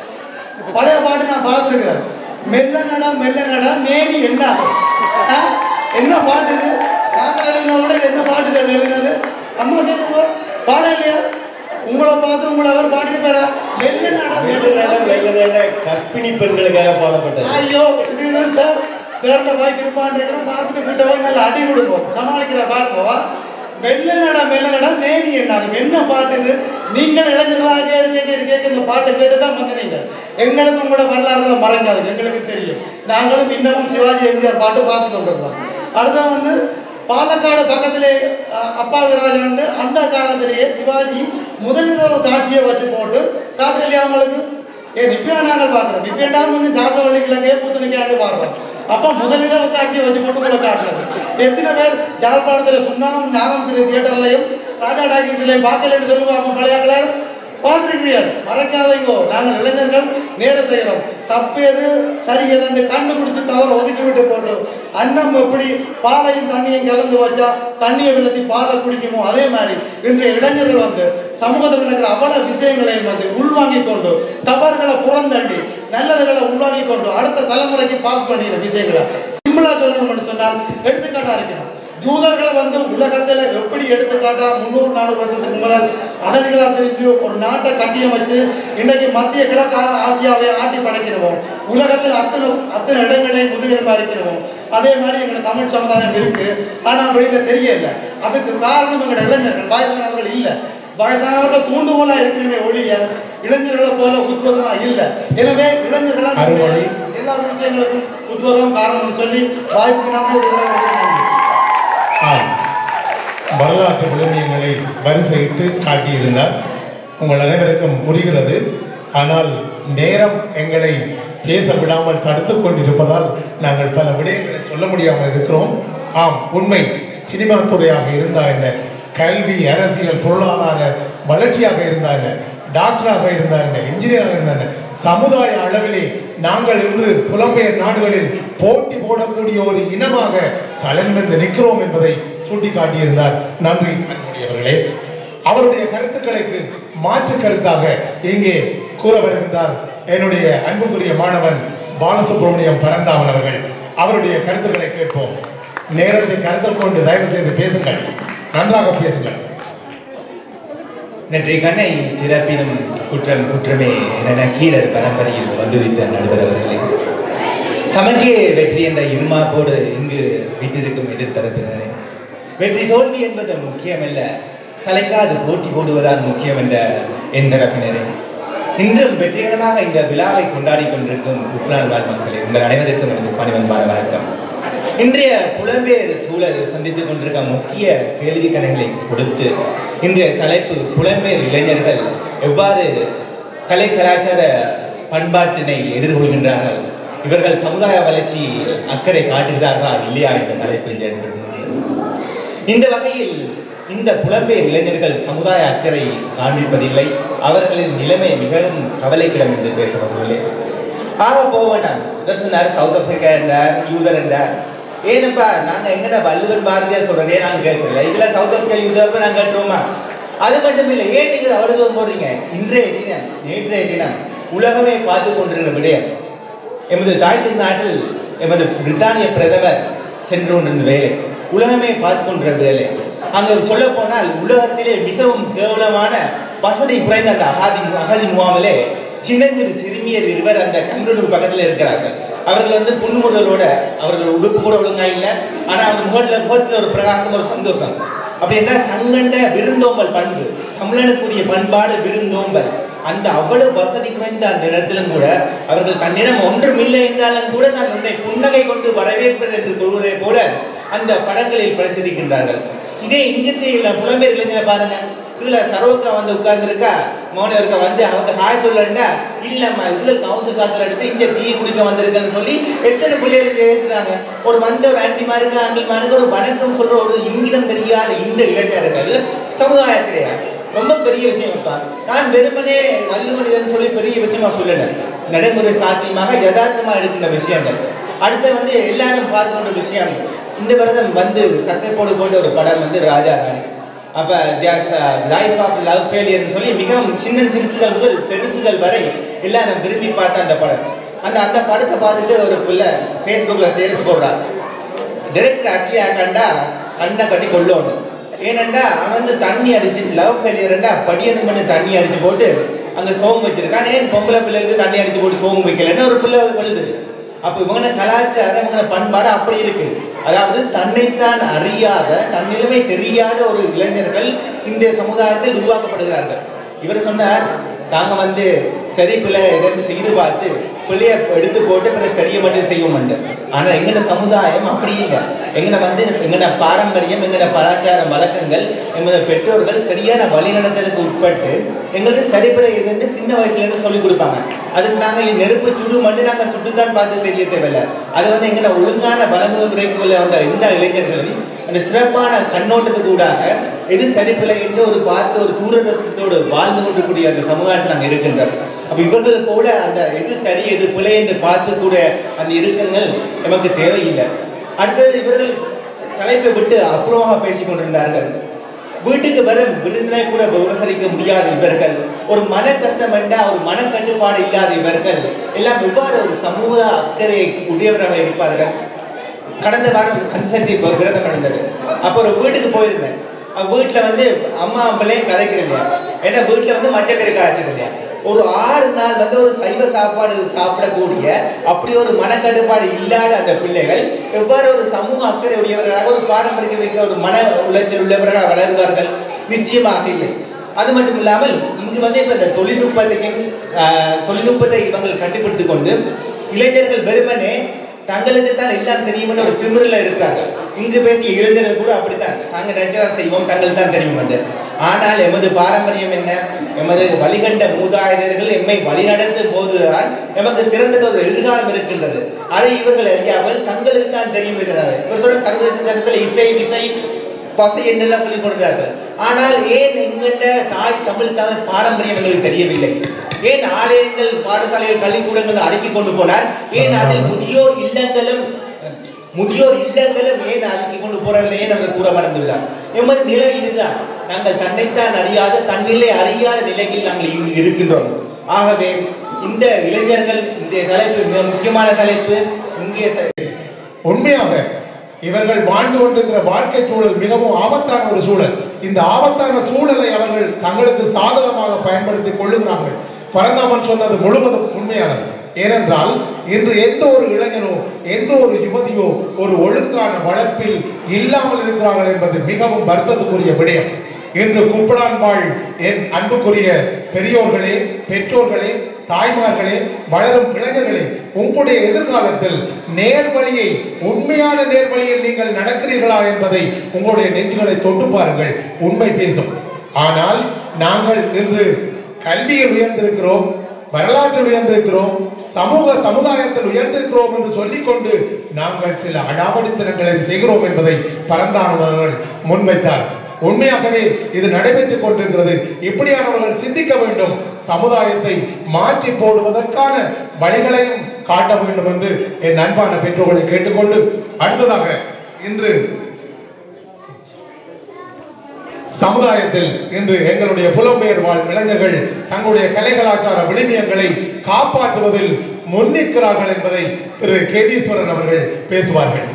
பழைய பாட்டு நான் பார்த்துருக்கிறேன் மெல்ல நட மெல்ல நட மேனி என்ன ஆ? என்ன பாட்டு இது நாங்கள் எழுதின விட இது என்ன பாட்டு எழுதினது அம்மா சொல்லுங்க பாட இல்லையா உங்களை பார்த்து உங்களை அவர் பாடிருப்பாரா மெல்ல நட வெள்ள மெல்ல நேரம், நட வெள்ள நேரம் கர்ப்பிணி பெண்களுக்காக பாடப்பட்டது ஐயோ இது என்ன சார் சேர்ந்த பாய் இருப்பான்னு இருக்கிறேன் பார்த்துட்டு கிட்ட போய் நல்லா அடி கொடுப்போம் சமாளிக்கிற பாருங்க மெல்ல நட மெல்ல நட மேனி என்ன அது என்ன பாட்டு இது நீங்கள் இளைஞர்களாக கேட்க கேட்க கேட்க இந்த பாட்டை கேட்டு தான் வந்தீங்க எங்களுக்கு உங்களோட வரலாறுல மறைஞ்சாது எங்களுக்கு தெரியும் நாங்களும் இன்னமும் சிவாஜி எம்ஜிஆர் பாட்டு பார்த்து கொண்டிருக்கோம் அடுத்த வந்து பாலக்காடு பக்கத்திலே அஹ், அப்பா வீரராஜன் வந்து அந்த காலத்திலேயே சிவாஜி முதலிரவு காட்சியை வச்சு போட்டு காட்டலையா அவங்களுக்கு ஏன் இப்பயா நாங்கள் பார்க்குறோம் இப்போ என்றாலும் கொஞ்சம் தாசவள்ளி கிழங்கே பூசணிக்காண்டு பார்க்குறோம் அப்போ முதலிரவு காட்சியை வச்சு போட்டு உங்களை காட்டுறது எத்தனை பேர் யாழ்ப்பாணத்தில் சுண்ணாமம் ஞானத்தில் தியேட்டர்லையும் ராஜா டாக்கீஸ்லையும் பார்க்கலன்னு சொல்லுவாங்க அப்போ பழையாக்களை பார்த்துருக்கிறீர்கள் மறக்காதீங்கோ நாங்கள் இளைஞர்கள் நேர செய்கிறோம் தப்பு எது சரி எதுன்னு கண்டுபிடிச்சு தவற ஒதுக்கி விட்டு போட்டு அன்னம் எப்படி பாலையும் தண்ணியும் கலந்து வச்சா தண்ணியை விழுத்தி பாலை குடிக்குமோ அதே மாதிரி இன்றைய இளைஞர்கள் வந்து சமூகத்தில் நடக்கிற அவ்வளவு விஷயங்களையும் வந்து உள்வாங்கிக் கொண்டு தவறுகளை புறந்தள்ளி நல்லதுகளை உள்வாங்கிக் கொண்டு அடுத்த தலைமுறைக்கு பாஸ் பண்ணின விஷயங்களை சிம்பிளா சொல்லணும்னு சொன்னால் எடுத்துக்காட்டா இருக்கணும் ஜூதர்கள் வந்து உலகத்துல எப்படி எடுத்துக்காட்டா முந்நூறு நானூறு வருஷத்துக்கு முன்னால் அகதிகளா தெரிஞ்சு ஒரு நாட்டை கட்டியமைச்சு இன்னைக்கு மத்திய கிழக்கு ஆ- ஆசியாவை ஆட்டி படைக்கிறோம் உலகத்தில் அத்தனை அத்தனை இடங்களையும் முதுகெலும்பா இருக்கிறோம் அதே மாதிரி எங்களோட தமிழ் சமுதாயம் இருக்கு ஆனா வெளியில தெரியல அதுக்கு காரணம் எங்களோட இளைஞர்கள் வயசானவர்கள் இல்ல வயசானவர்கள் தூண்டுகோலா இருக்கணுமே ஒழிய இளைஞர்களை போல உத்வேகமா இல்ல எனவே இளைஞர்களா அருள்மொழி. எல்லா விஷயங்களுக்கும் உத்வேகம் காரணம்னு சொல்லி வாய்ப்பு நம்மளுடைய ஆம். வரலாற்று விழுமியங்களை வரிசையிட்டு காட்டியிருந்தார் உங்கள் அனைவருக்கும் புரிகிறது ஆனால் நேரம் எங்களை பேச விடாமல் தடுத்துக் கொண்டிருப்பதால் நாங்கள் பல விடயங்களை சொல்ல முடியாமல் இருக்கிறோம் ஆம் உண்மை சினிமா துறையாக இருந்தா என்ன கல்வி அரசியல் பொருளாதார வளர்ச்சியாக இருந்தா என்ன டாக்டராக இருந்தா என்ன இன்ஜினியராக இருந்தா என்ன சமுதாய அளவிலே நாங்கள் இன்று புலம்பெயர் நாடுகளில் போட்டி போடக்கூடிய ஒரு இனமாக கலந்து நிற்கிறோம் என்பதை சுட்டிக்காட்டியிருந்தார் நன்றி அன்புடையவர்களே அவருடைய கருத்துக்களுக்கு மாற்று கருத்தாக இங்கே கூற வருகின்றார் என்னுடைய அன்புக்குரிய மாணவன் பாலசுப்ரமணியம் பரந்தாமன் அவர்கள் அவருடைய கருத்துக்களை கேட்போம் நேரத்தை கருத்தில் கொண்டு தயவு செய்து பேசுங்கள் நன்றாக பேசுங்கள் நன்றி கண்ணை திறப்பினும் குற்றம் குற்றமே என கீழர் பரம்பரையில் வந்துவித்த நடுவர் அவர்களே தமக்கே வெற்றி என்ற இருமாப்போடு இங்கு வீட்டிருக்கும் எதிர்த்தரப்பினரே வெற்றி தோல்வி என்பது முக்கியமல்ல சளைக்காது போட்டி போடுவதுதான் முக்கியம் என்ற என் தரப்பினரே இன்றும் வெற்றிகரமாக இந்த விழாவை கொண்டாடி கொண்டிருக்கும் உப்ரான் வாழ் மக்களே உங்கள் அனைவருக்கும் எனது பணிவன்பான வணக்கம் இன்றைய புலம்பெயர் சூழல் சந்தித்துக் கொண்டிருக்க முக்கிய கேள்வி கணைகளை கொடுத்து இன்றைய தலைப்பு புலம்பெயர் இளைஞர்கள் எவ்வாறு கலை கலாச்சார பண்பாட்டினை எதிர்கொள்கின்றார்கள் இவர்கள் சமுதாய வளர்ச்சி அக்கறை காட்டுகிறார்களா இல்லையா என்ற தலைப்பு இன்று எடுக்கப்பட்டுள்ளது. இந்த வகையில் இந்த புலம்பெயர் இளைஞர்கள் சமுதாய அக்கறை காண்பிப்பதில்லை அவர்களின் நிலைமை மிகவும் கவலைக்கிடம் என்று பேசப்பட்டுள்ளே ஆக போக வேண்டாம் இவர் சொன்னார் சவுத் ஆப்பிரிக்கா என்றார் யூதர் என்றார் ஏனப்பா நாங்க எங்கடா வள்ளுவர் பாரதியார் சொல்றதே நாங்க கேட்கல இதுல சவுத் ஆப்பிரிக்கா யூதர் நாங்க கேட்டுருவோமா அது மட்டும் இல்லை ஏன் நீங்க அவ்வளவு தூரம் போறீங்க இன்றைய தினம் நேற்றைய தினம் உலகமே பார்த்து கொண்டிருக்கிற விடயம் எமது தாய் நாட்டில் எமது பிரித்தானிய பிரதமர் சென்று கொண்டிருந்த வேலை உலகமே பார்த்து கொண்டிருந்த வேலை அங்கு சொல்ல போனால் உலகத்திலே மிகவும் கேவலமான வசதி குறைந்த அந்த அகாதி அகதி முகாமிலே சின்னஞ்சிறு சிறுமியர் இருவர் அந்த கண்களுக்கு பக்கத்தில் இருக்கிறார்கள் அவர்கள் வந்து புன்முறுதலோட அவர்கள் உடுப்பு கூட ஒழுங்கா இல்லை ஆனா அவங்க முகத்தில் முகத்தில் ஒரு பிரகாசம் ஒரு சந்தோஷம் அப்படின்னா தங்கண்ட விருந்தோம்பல் பண்பு தமிழனுக்குரிய பண்பாடு விருந்தோம்பல் அந்த அவ்வளவு வசதி குறைந்த அந்த இடத்திலும் கூட அவர்கள் தன்னிடம் ஒன்றும் இல்லை என்றாலும் கூட நான் உன்னை புன்னகை கொண்டு வரவேற்பேன் என்று கூறுவதை போல அந்த படங்களில் பிரசித்திக்கின்றார்கள் இதே இங்கத்தையில் புலம்பெயர் இளைஞரை பாருங்க கீழே சரோக்கா வந்து உட்கார்ந்துருக்கா மோனவருக்கா வந்து அவங்க ஹாய் சொல்லண்டா இல்லம்மா இதுல கவுன்சில் காசல் எடுத்து இங்க டீ குடிக்க வந்திருக்கேன்னு சொல்லி எத்தனை பிள்ளைகள் பேசுறாங்க ஒரு வந்த ஒரு ஆன்டி மாருக்கு ஆங்கிள் மாருக்கு ஒரு வணக்கம் சொல்ற ஒரு இங்கிடம் தெரியாத இந்த இளைஞர்கள் சமுதாயத்திலே ரொம்ப பெரிய விஷயம் அப்பா நான் வெறுமனே நல்ல மனிதன் சொல்லி பெரிய விஷயமா சொல்லல நடைமுறை சாத்தியமாக யதார்த்தமா எடுக்கிற விஷயங்கள் அடுத்து வந்து எல்லாரும் பார்த்து கொண்ட விஷயம் இந்த வருஷம் வந்து சக்கை போடு போட்ட ஒரு படம் வந்து ராஜா ராணி அப்ப லைஃப் ஆஃப் லவ் ஃபெயிலியர்னு சொல்லி மிகவும் சின்ன சிறுசுகள் முதல் பெருசுகள் வரை எல்லாரும் விரும்பி பார்த்த அந்த படம் அந்த அந்த படத்தை பார்த்துட்டு ஒரு பிள்ளை ஃபேஸ்புக்கில் ஸ்டேட்டஸ் போடுறான் டைரக்டர் அட்லியா கண்டா கண்ணை கட்டி கொள்ளணும் ஏனண்டா அவன் வந்து தண்ணி அடிச்சு லவ் ஃபெயிலியர்ண்டா படியணும் பண்ணி தண்ணி அடிச்சு போட்டு அங்க சோகம் வச்சிருக்கான் ஏன் பொம்பளை பிள்ளைக்கு தண்ணி அடிச்சு போட்டு சோகம் வைக்கலன்னு ஒரு பிள்ளை எழுதுது அப்போ இவங்க கலாச்சாரம் இவங்க பண்பாடு அப்படி இருக்கு அதாவது தன்னைத்தான் அறியாத தன் நிலைமை தெரியாத ஒரு இளைஞர்கள் இன்றைய சமுதாயத்தில் உருவாக்கப்படுகிறார்கள் இவர் சொன்னார் தாங்க வந்து சரி பிள்ளை எதற்கு செய்து பார்த்து பிள்ளைய எடுத்து போட்டு பிறகு சரியை மட்டும் செய்வோம் ஆனா எங்கட சமுதாயம் அப்படி இல்லை எங்கட வந்து எங்கட பாரம்பரியம் எங்கட கலாச்சாரம் வழக்கங்கள் எங்களோட பெற்றோர்கள் சரியான வழிநடத்தலுக்கு உட்பட்டு எங்களுக்கு சரிபிற எதுன்னு சின்ன வயசுல இருந்து சொல்லி கொடுப்பாங்க அதுக்கு நாங்க இது நெருப்பு சுடு மட்டும் நாங்க சுட்டுத்தான் பார்த்து தெரிய தேவையில்ல அது வந்து எங்கட ஒழுங்கான வளமுறைக்குள்ள வந்த இந்த இளைஞர்களும் அந்த சிறப்பான கண்ணோட்டத்துக்கு ஊடாக எது சரிப்பில்லை என்று ஒரு பார்த்து ஒரு தூரதர்சனத்தோடு வாழ்ந்து கொண்டிருக்கூடிய அந்த சமுதாயத்தில் நாங்கள் இருக்கின்றோம் அப்ப இவர்கள் போல அந்த எது சரி எது பிழை என்று பார்த்து கூட அந்த இறுக்கங்கள் நமக்கு தேவையில்லை அடுத்தது இவர்கள் தலைப்பை விட்டு அப்புறமாக பேசிக் கொண்டிருந்தார்கள் வீட்டுக்கு வரும் விருந்தினை கூட உபசரிக்க முடியாத இவர்கள் ஒரு மன கஷ்டம் என்றா ஒரு மன கட்டுப்பாடு இல்லாத இவர்கள் எல்லாம் எவ்வாறு ஒரு சமூக அக்கறை உடையவராக இருப்பார்கள் கடந்த வாரம் ஒரு கன்சல்டி விரதம் நடந்தது அப்போ ஒரு வீட்டுக்கு போயிருந்தேன் அப்ப வீட்டுல வந்து அம்மா அம்பளையும் கதைக்கிறேன் இல்லையா ஏன்னா வீட்டுல வந்து மச்சக்கறி காய்ச்சல் இல்லையா ஒரு ஆறு நாள் வந்து ஒரு சைவ சாப்பாடு சாப்பிடக்கூடிய அப்படி ஒரு மனக்கட்டுப்பாடு இல்லாத அந்த பிள்ளைகள் எவ்வாறு ஒரு சமூக அக்கறை உடையவர்களாக ஒரு பாரம்பரிய மிக்க ஒரு மன உளைச்சல் உள்ளவர்களாக வளருவார்கள் நிச்சயமாக இல்லை அது மட்டும் இல்லாமல் இங்கு வந்து இப்ப இந்த தொழில்நுட்பத்தையும் ஆஹ், தொழில்நுட்பத்தை இவங்கள் கண்டுபிடித்துக் கொண்டு இளைஞர்கள் வெறுமனே தங்களுக்கு தான் எல்லாம் தெரியும்னு ஒரு திமிரில் இருக்கிறார்கள் இங்கு பேசிய இளைஞர்கள் கூட அப்படித்தான் தாங்க நினைச்சதா செய்வோம் தங்களுக்கு தான் தெரியும் என்று ஆனால் எமது பாரம்பரியம் என்ன எமது வழிகண்ட மூதாதையர்கள் எம்மை வழிநடத்தும் போதுதான் எமக்கு சிறந்தது ஒரு எதிர்காலம் இருக்கின்றது அதை இவர்கள் அறியாமல் தங்களுக்கு தான் தெரியும் இருக்கிறார்கள் இவர் சொல்ற சர்வதேச தரத்தில் இசை விசை பசை என்னெல்லாம் சொல்லிக் கொடுக்கிறார்கள் ஆனால் ஏன் எங்கிட்ட தாய் தமிழ் தமிழ் பாரம்பரியம் எங்களுக்கு தெரியவில்லை ஏன் ஆலயங்கள் பாடசாலைகள் கல்விக்கூடங்கள் அடக்கி கொண்டு போனார் ஏன் அதில் முதியோர் இல்லங்களும் முதியோர் இல்லங்களும் ஏன் அடக்கி கொண்டு போறார்கள் ஏன் அவர் கூற மறந்துள்ளார் எமது நிலை இதுதான் நாங்கள் தன்னைத்தான் அறியாத தன்னிலை அறியாத நிலையில் நாங்கள் இங்கு இருக்கின்றோம் ஆகவே இந்த இளைஞர்கள் இந்த தலைப்பு மிக முக்கியமான தலைப்பு இங்கே ச- உண்மையாக இவர்கள் வாழ்ந்து கொண்டிருக்கிற வாழ்க்கை சூழல் மிகவும் ஆபத்தான ஒரு சூழல் இந்த ஆபத்தான சூழலை அவர்கள் தங்களுக்கு சாதகமாக பயன்படுத்திக் கொள்ளுகிறார்கள் பரந்தாமன் சொன்னது முழுவதும் உண்மையானது ஏனென்றால் இன்று எந்த ஒரு இளைஞனோ எந்த ஒரு யுவதியோ ஒரு ஒழுங்கான வளர்ப்பில் இல்லாமல் இருக்கிறார்கள் என்பது மிகவும் வருத்தத்துக்குரிய விடயம் இன்று குப்படான் வாழ் என் அன்புக்குரிய பெரியோர்களே பெற்றோர்களே தாய்மார்களே வளரும் இளைஞர்களே உங்களுடைய எதிர்காலத்தில் நேர்வழியை உண்மையான நேர்வழியில் நீங்கள் நடக்கிறீர்களா என்பதை உங்களுடைய நெஞ்சுகளை தொட்டு பாருங்கள் உண்மை பேசும் ஆனால் நாங்கள் இன்று கல்வியில் உயர்ந்திருக்கிறோம் வரலாற்றில் உயர்ந்திருக்கிறோம் சமூக சமுதாயத்தில் உயர்ந்திருக்கிறோம் என்று சொல்லிக்கொண்டு நாங்கள் சில அடாவடித்தனங்களை செய்கிறோம் என்பதை பரந்தானவர்கள் முன்வைத்தார் உண்மையாகவே இது நடைபெற்றுக் கொண்டிருக்கிறது இப்படியானவர்கள் சிந்திக்க வேண்டும் சமுதாயத்தை மாற்றி போடுவதற்கான வழிகளையும் காட்ட வேண்டும் என்று என் அன்பான பெற்றோர்களை கேட்டுக்கொண்டு அடுத்ததாக இன்று சமுதாயத்தில் இன்று எங்களுடைய புலம்பெயர் வாழ் இளைஞர்கள் தங்களுடைய கலை கலாச்சார விழுமியங்களை காப்பாற்றுவதில் முன்னிற்கிறார்கள் என்பதை திரு கேதீஸ்வரன் அவர்கள் பேசுவார்கள்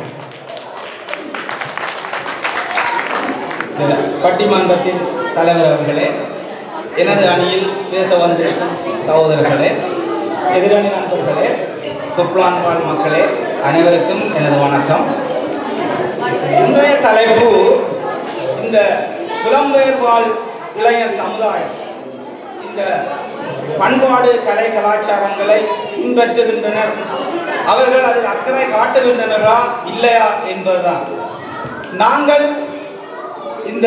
பட்டிமன்றத்தின் தலைவர் அவர்களே எனது அணியில் பேச வந்திருக்கும் சகோதரர்களே எதிரணி நண்பர்களே குப்லான் வாழ் மக்களே அனைவருக்கும் எனது வணக்கம் இன்றைய தலைப்பு இந்த புலம்பெயர் வாழ் இளைஞர் சமுதாயம் இந்த பண்பாடு கலை கலாச்சாரங்களை பின்பற்றுகின்றனர் அவர்கள் அதில் அக்கறை காட்டுகின்றனரா இல்லையா என்பதுதான் நாங்கள் இந்த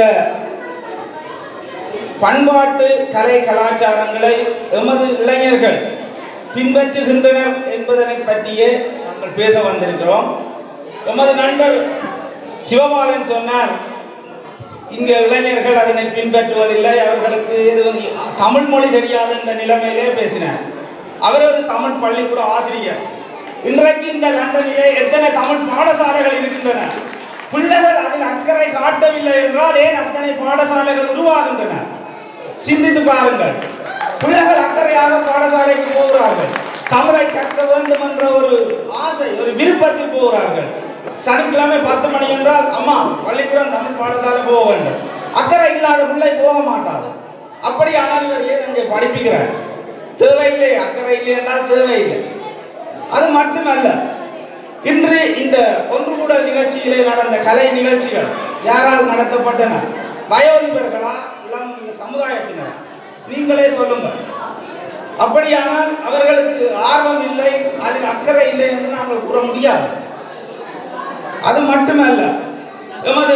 பண்பாட்டு கலை கலாச்சாரங்களை எமது இளைஞர்கள் பின்பற்றுகின்றனர் என்பதனை பற்றியே நாங்கள் பேச வந்திருக்கிறோம் எமது நண்பர் சிவபாலன் சொன்னார் இங்க இளைஞர்கள் அதனை பின்பற்றுவதில்லை அவர்களுக்கு இது வந்து தமிழ் மொழி தெரியாது என்ற நிலைமையிலே பேசினார் அவர் ஒரு தமிழ் பள்ளிக்கூட ஆசிரியர் இன்றைக்கு இந்த லண்டனிலே எத்தனை தமிழ் பாடசாலைகள் இருக்கின்றன பிள்ளைகள் அதில் அக்கறை காட்டவில்லை என்றால் ஏன் அத்தனை பாடசாலைகள் உருவாகின்றன சிந்தித்து பாருங்கள் பிள்ளைகள் அக்கறையாக பாடசாலைக்கு போகிறார்கள் தமிழை கற்க வேண்டும் என்ற ஒரு ஆசை ஒரு விருப்பத்தில் போகிறார்கள் சனிக்கிழமை பத்து மணி என்றால் அம்மா பள்ளிக்கூடம் தமிழ் பாடசாலை போக வேண்டும் அக்கறை இல்லாத பிள்ளை போக மாட்டாது அப்படியானால் இவர் ஏன் இங்கே படிப்புகிறார் தேவையில்லை அக்கறை இல்லை என்றால் தேவையில்லை அது மட்டுமல்ல இன்று இந்த ஒன்று கூட நிகழ்ச்சியிலே நடந்த கலை நிகழ்ச்சிகள் யாரால் நடத்தப்பட்டன வயோதிபர்களா இளம் இந்த சமுதாயத்தினர் நீங்களே சொல்லுங்கள் அப்படியானால் அவர்களுக்கு ஆர்வம் இல்லை அதில் அக்கறை இல்லை என்று நாங்கள் கூற முடியாது அது மட்டுமல்ல எமது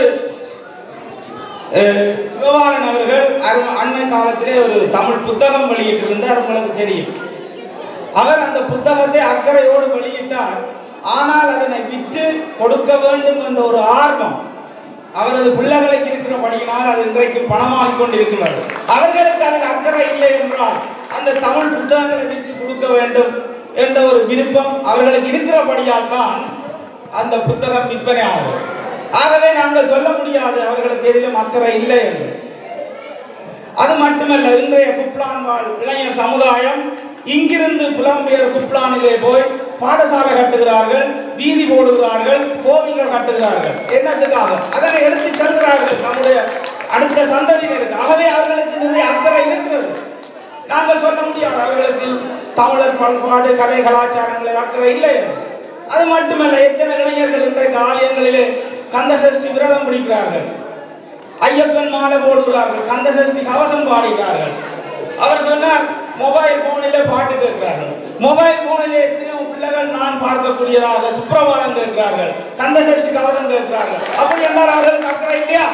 அஹ், சிவபாலன் அவர்கள் அரு- அண்ணன் காலத்திலே ஒரு தமிழ் புத்தகம் வெளியிட்டிருந்தார் உங்களுக்கு தெரியும் அவர் அந்த புத்தகத்தை அக்கறையோடு வெளியிட்டார் ஆனால் அதனை விற்று கொடுக்க வேண்டும் என்ற ஒரு ஆர்வம் அவரது பிள்ளைகளுக்கு இருக்கிறபடியினால் அது இன்றைக்கு பணமாகிக் கொண்டிருக்கிறது அவர்களுக்கு அதில் அக்கறை இல்லை என்றால் அந்த தமிழ் புத்தகங்களை விற்று கொடுக்க வேண்டும் என்ற ஒரு விருப்பம் அவர்களுக்கு இருக்கிறபடியால் தான் அந்த புத்தகம் விற்பனை ஆகும் ஆகவே நாங்கள் சொல்ல முடியாது அவர்களுக்கு எதிலும் அக்கறை இல்லை என்று அது மட்டுமல்ல இன்றைய குப்லான் வாழ் இளைஞர் சமுதாயம் இங்கிருந்து புலம்பெயர் குப்லானிலே போய் பாடசாலை கட்டுகிறார்கள் வீதி போடுகிறார்கள் கோவில்கள் கட்டுகிறார்கள் என்னத்துக்காக அதனை எடுத்து செல்கிறார்கள் நம்முடைய அடுத்த சந்ததியினருக்கு ஆகவே அவர்களுக்கு நிறைய அக்கறை இருக்கிறது நாங்கள் சொல்ல முடியாது அவர்களுக்கு தமிழர் பண்பாடு கலை கலாச்சாரங்களில் அக்கறை இல்லை என்று. அது மட்டுமல்ல எத்தனை இளைஞர்கள் இன்றைக்கு ஆலயங்களிலே கந்த சஷ்டி விரதம் பிடிக்கிறார்கள் ஐயப்பன் மாலை போடுகிறார்கள் கந்த சஷ்டி கவசம் பாடுகிறார்கள் அவர் சொன்னார் மொபைல் போனிலே பாட்டு கேட்கிறார்கள் மொபைல் போனிலே எத்தனையோ பிள்ளைகள் நான் பார்க்கக்கூடியதாக சுப்பிரபாதம் கேட்கிறார்கள் கந்த சஷ்டி கவசம் கேட்கிறார்கள் அப்படி என்றால் அவர்களுக்கு அக்கறை இல்லையா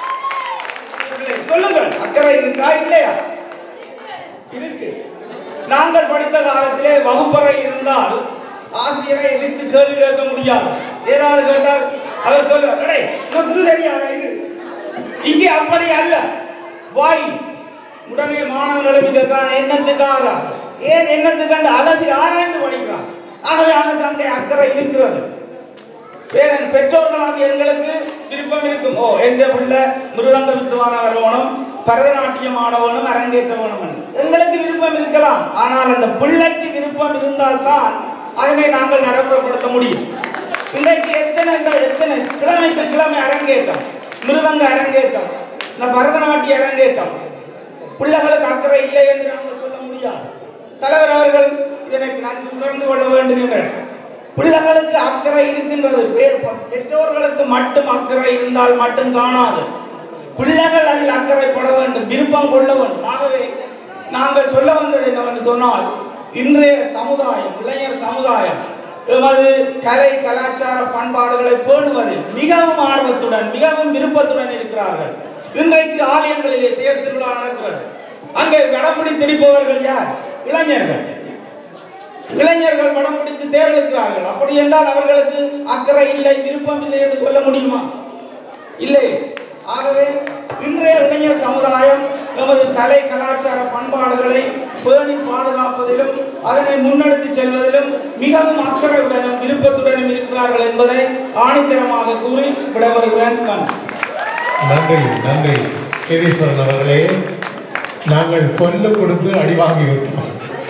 இல்லை. சொல்லுங்கள் அக்கறை இருக்கா இல்லையா இருக்கு நாங்கள் படித்த காலத்திலே வகுப்பறை இருந்தால் ஆசிரியரை எதிர்த்து கேள்வி கேட்க முடியாது ஏதாவது கேட்டால் அவர் சொல்லுவார் "அடே, உனக்கு இது தெரியாதா இது?" இங்கே அப்படி அல்ல வாய் உடனே மாணவர்களும் இதற்கான எண்ணத்துக்காக ஏன் எண்ணத்துக்காண்டு அலசி ஆராய்ந்து படிக்கிறான் ஆகவே அவனுக்கு அங்கே அக்கறை இருக்கிறது பேரன் பெற்றோர்களாக எங்களுக்கு விருப்பம் இருக்கும் ஓ என்ற பிள்ளை மிருதங்க வித்துவான வரவணும் பரதநாட்டியம் ஆடவனும் அரங்கேற்ற வேணும் என்று. எங்களுக்கு விருப்பம் இருக்கலாம் ஆனால் அந்த பிள்ளைக்கு விருப்பம் இருந்தால்தான் அதனை நாங்கள் நடைமுறைப்படுத்த முடியும் இன்றைக்கு எத்தனை எத்தனை கிழமைக்கு கிழமை அரங்கேற்றம் மிருதங்க அரங்கேற்றம் இந்த பரதநாட்டிய அரங்கேற்றம் பிள்ளைகளுக்கு அக்கறை இல்லை என்று நாங்கள் சொல்ல முடியாது தலைவர் அவர்கள் இதனை நன்கு உணர்ந்து கொள்ள வேண்டும் என்றார் பிள்ளைகளுக்கு அக்கறை இருக்கின்றது பெ- பெற்றோர்களுக்கு மட்டும் அக்கறை இருந்தால் மட்டும் காணாது பிள்ளைகள் அதில் அக்கறைப்பட வேண்டும் விருப்பம் கொள்ள வேண்டும் ஆகவே நாங்கள் சொல்ல வந்தது என்னவென்று சொன்னால் இன்றைய சமுதாயம் இளைஞர் சமுதாயம் எமது கலை கலாச்சார பண்பாடுகளை பேணுவதில் மிகவும் ஆர்வத்துடன் மிகவும் விருப்பத்துடன் இருக்கிறார்கள் இன்றைக்கு ஆலயங்களிலே தேர் திருவிழா நடக்கிறது அங்கே வடம் பிடித்து திணிப்பவர்கள் யார் இளைஞர்கள் இளைஞர்கள் படம் பிடித்து தேர்ந்தெடுக்கிறார்கள் அப்படி என்றால் அவர்களுக்கு அக்கறை இல்லை விருப்பம் இல்லை என்று சொல்ல முடியுமா இல்லை ஆகவே இன்றைய இளைஞர் சமுதாயம் நமது கலை கலாச்சார பண்பாடுகளை பேணி பாதுகாப்பதிலும் அதனை முன்னெடுத்து செல்வதிலும் மிகவும் அக்கறையுடனும் விருப்பத்துடனும் இருக்கிறார்கள் என்பதை ஆணித்தரமாக கூறி விடைபெறுகிறேன் நன்றி நன்றி நன்றி கிரீஸ்வரன் அவர்களே நாங்கள் பொல்லு கொடுத்து அடி வாங்கி விட்டோம்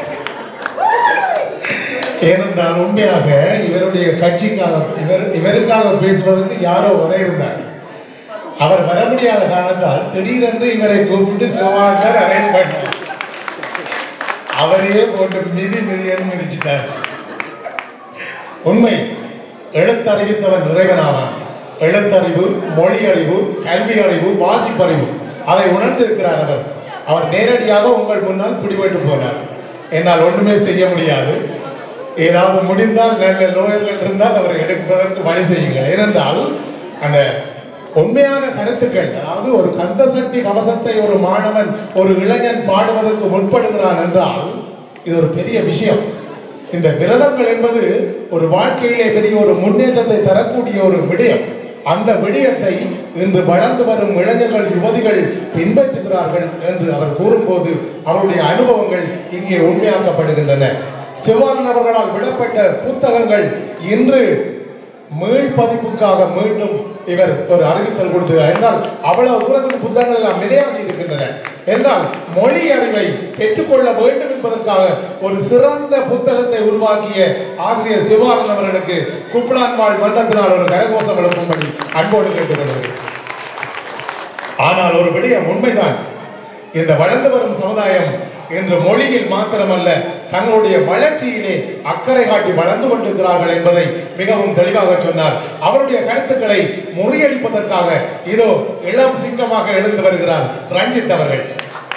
ஏனென்றால் உண்மையாக இவருடைய கட்சிக்காக இவர் இவருக்காக பேசுவதற்கு யாரோ வர இருந்தார் அவர் வர முடியாத காரணத்தால் திடீரென்று இவரை கூப்பிட்டு சிவகாந்தர் அரேஞ்ச் பண்ணார் அவரையே போட்டு மிதி மிதியன்னு மிதிச்சிட்டார் உண்மை எழுத்தறிவித்தவன் இறைவனாவான் எழுத்தறிவு மொழி அறிவு கல்வி அறிவு வாசிப்பறிவு அதை உணர்ந்திருக்கிறார் அவர் அவர் நேரடியாக உங்கள் முன்னால் பிடிபட்டு போனார் என்னால் ஒண்ணுமே செய்ய முடியாது ஏதாவது முடிந்தால் நல்ல லோயர்கள் இருந்தால் அவரை எடுப்பதற்கு வழி செய்யுங்கள் ஏனென்றால் அந்த உண்மையான கருத்துக்கள் அதாவது ஒரு கந்தசக்தி கவசத்தை ஒரு மாணவன் ஒரு இளைஞன் பாடுவதற்கு முற்படுகிறான் என்றால் இது ஒரு பெரிய விஷயம் இந்த விரதங்கள் என்பது ஒரு வாழ்க்கையிலே பெரிய ஒரு முன்னேற்றத்தை தரக்கூடிய ஒரு விடயம் அந்த விடயத்தை இன்று வளர்ந்து வரும் இளைஞர்கள் யுவதிகள் பின்பற்றுகிறார்கள் என்று அவர் கூறும்போது அவருடைய அனுபவங்கள் இங்கே உண்மையாக்கப்படுகின்றன சிவானன் அவர்களால் விடப்பட்ட புத்தகங்கள் இன்று மீள் பதிப்புக்காக மீண்டும் இவர் ஒரு அறிவித்தல் கொடுத்தார் என்றால் அவ்வளவு தூரத்துக்கு புத்தகங்கள் எல்லாம் நிலையாகி இருக்கின்றன என்றால் மொழி அறிவை பெற்றுக்கொள்ள வேண்டும் என்பதற்காக ஒரு சிறந்த புத்தகத்தை உருவாக்கிய ஆசிரியர் சிவானன் அவர்களுக்கு குப்பலான் வாழ் மன்றத்தினால் ஒரு கரகோஷம் எழுப்பும்படி அன்போடு கேட்டுக்கொள்கிறேன் ஆனால் ஒரு விடயம் உண்மைதான் இந்த வளர்ந்து வரும் சமுதாயம் இன்று மொழியில் மாத்திரமல்ல தங்களுடைய வளர்ச்சியிலே அக்கறை காட்டி வளர்ந்து கொண்டிருக்கிறார்கள் என்பதை மிகவும் தெளிவாக சொன்னார் அவருடைய கருத்துக்களை முறியடிப்பதற்காக இதோ இளம் சிங்கமாக எழுந்து வருகிறார் ரஞ்சித் அவர்கள்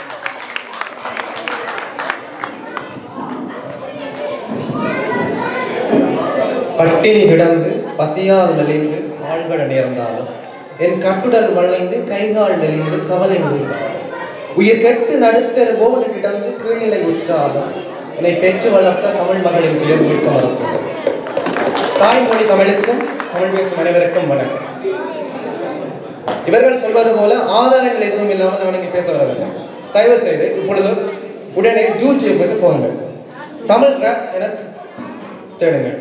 பட்டினி கிடந்து பசியால் மெலிந்து ஆழ்கட நேர்ந்தாலும் என் கட்டுடல் வளைந்து கைகால் மெலிந்து கவலை முடிந்தாலும் உயிர் கெட்டு நடுத்தெருவோடு கிடந்து கீழ்நிலை உற்றாலும் என்னை பெற்று வளர்த்த தமிழ் மகளின் துயர் மீட்க மறுக்கும் தாய்மொழி தமிழுக்கும் தமிழ் பேசும் அனைவருக்கும் வணக்கம் இவர்கள் சொல்வது போல ஆதாரங்கள் எதுவும் இல்லாமல் நான் இங்கே பேச வரவில்லை தயவு செய்து இப்பொழுது உடனே யூடியூபுக்கு போங்கள் தமிழ் ரேப் என தேடுங்கள்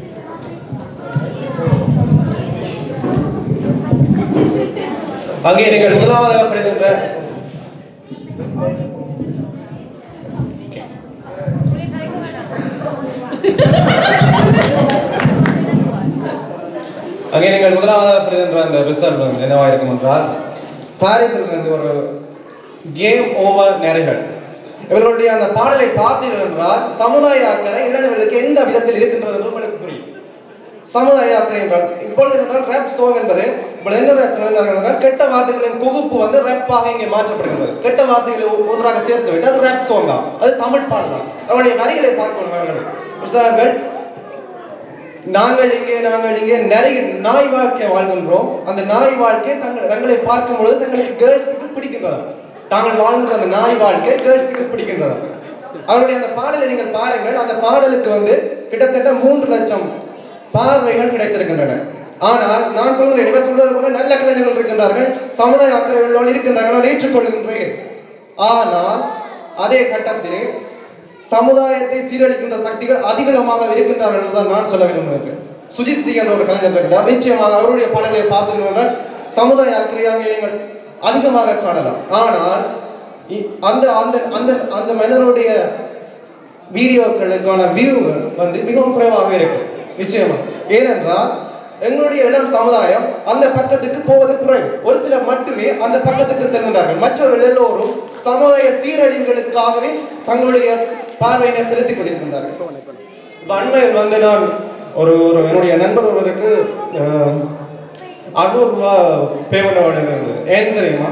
அங்கே நீங்கள் முதலாவதாக பெறுகின்ற அங்கே நீங்கள் முதலாவதாக பெறுகின்ற அந்த ரிசல்ட் வந்து என்னவா இருக்கும் என்றால் பாரிஸில் இருந்து ஒரு கேம் ஓவர் நிறைகள் இவர்களுடைய அந்த பாடலை பார்த்தீர்கள் என்றால் சமுதாய அக்கறை இளைஞர்களுக்கு எந்த விதத்தில் இருக்கின்றது என்று உங்களுக்கு புரியும் சமுதாய அக்கறை என்றால் இப்பொழுது என்றால் ரேப் சோங் என்பது இப்பொழுது என்ன சொன்னார்கள் என்றால் கெட்ட வார்த்தைகளின் தொகுப்பு வந்து ரேப்பாக இங்கே மாற்றப்படுகின்றது கெட்ட வார்த்தைகளை ஒ- ஒன்றாக சேர்த்து விட்டு அது ரேப் சோங் தான் அது தமிழ் பாடல் தான் அவருடைய வரிகளை பார்க்கணும் பிரசாரங்கள் நாங்கள் இங்கே நாங்கள் இங்கே நிறைய நாய் வாழ்க்கை வாழ்கின்றோம் அந்த நாய் வாழ்க்கை தங்கள் தங்களை பார்க்கும் பொழுது தங்களுக்கு கேர்ள்ஸுக்கு பிடிக்கின்றது தாங்கள் வாழ்கின்ற அந்த நாய் வாழ்க்கை கேர்ள்ஸுக்கு பிடிக்கின்றது அவருடைய அந்த பாடலை நீங்கள் பாருங்கள் அந்த பாடலுக்கு வந்து கிட்டத்தட்ட மூன்று லட்சம் பார்வைகள் கிடைத்திருக்கின்றன ஆனால் நான் சொல்கிறேன் இவர் சொல்றது போல நல்ல கலைஞர்கள் இருக்கின்றார்கள் சமுதாய அக்கறைகளோடு இருக்கின்றார்கள் நான் ஏற்றுக்கொள்கின்றேன் ஆனால் அதே கட்டத்திலே சமுதாயத்தை சீரழிக்கின்ற சக்திகள் அதிகளமாக இருக்கின்றார்கள் என்றுதான் நான் சொல்ல விரும்புகிறேன் சுஜித் என்ற ஒரு கலைஞர் இருக்கிறார் நிச்சயமாக அவருடைய பாடலை பார்த்தீர்கள் சமுதாய அக்கறையாக நீங்கள் அதிகமாக காணலாம் ஆனால் இ- அந்த அந்த அந்த அந்த மனிதருடைய வீடியோக்களுக்கான வியூ வந்து மிகவும் குறைவாக இருக்கு நிச்சயமா ஏனென்றால் எங்களுடைய இளம் சமுதாயம் அந்த பக்கத்துக்கு போவது குறைவு ஒரு சிலர் மட்டுமே அந்த பக்கத்துக்கு செல்கின்றார்கள் மற்றவர்கள் எல்லோரும் சமுதாய சீரழிவுகளுக்காகவே தங்களுடைய பார்வையினை செலுத்திக் கொண்டிருக்கின்றார்கள் இப்ப அண்மையில் வந்து நான் ஒரு ஒரு என்னுடைய நண்பர் ஒருவருக்கு அஹ், அறுநூறு ரூபா பே பண்ண வேண்டியது ஏன் தெரியுமா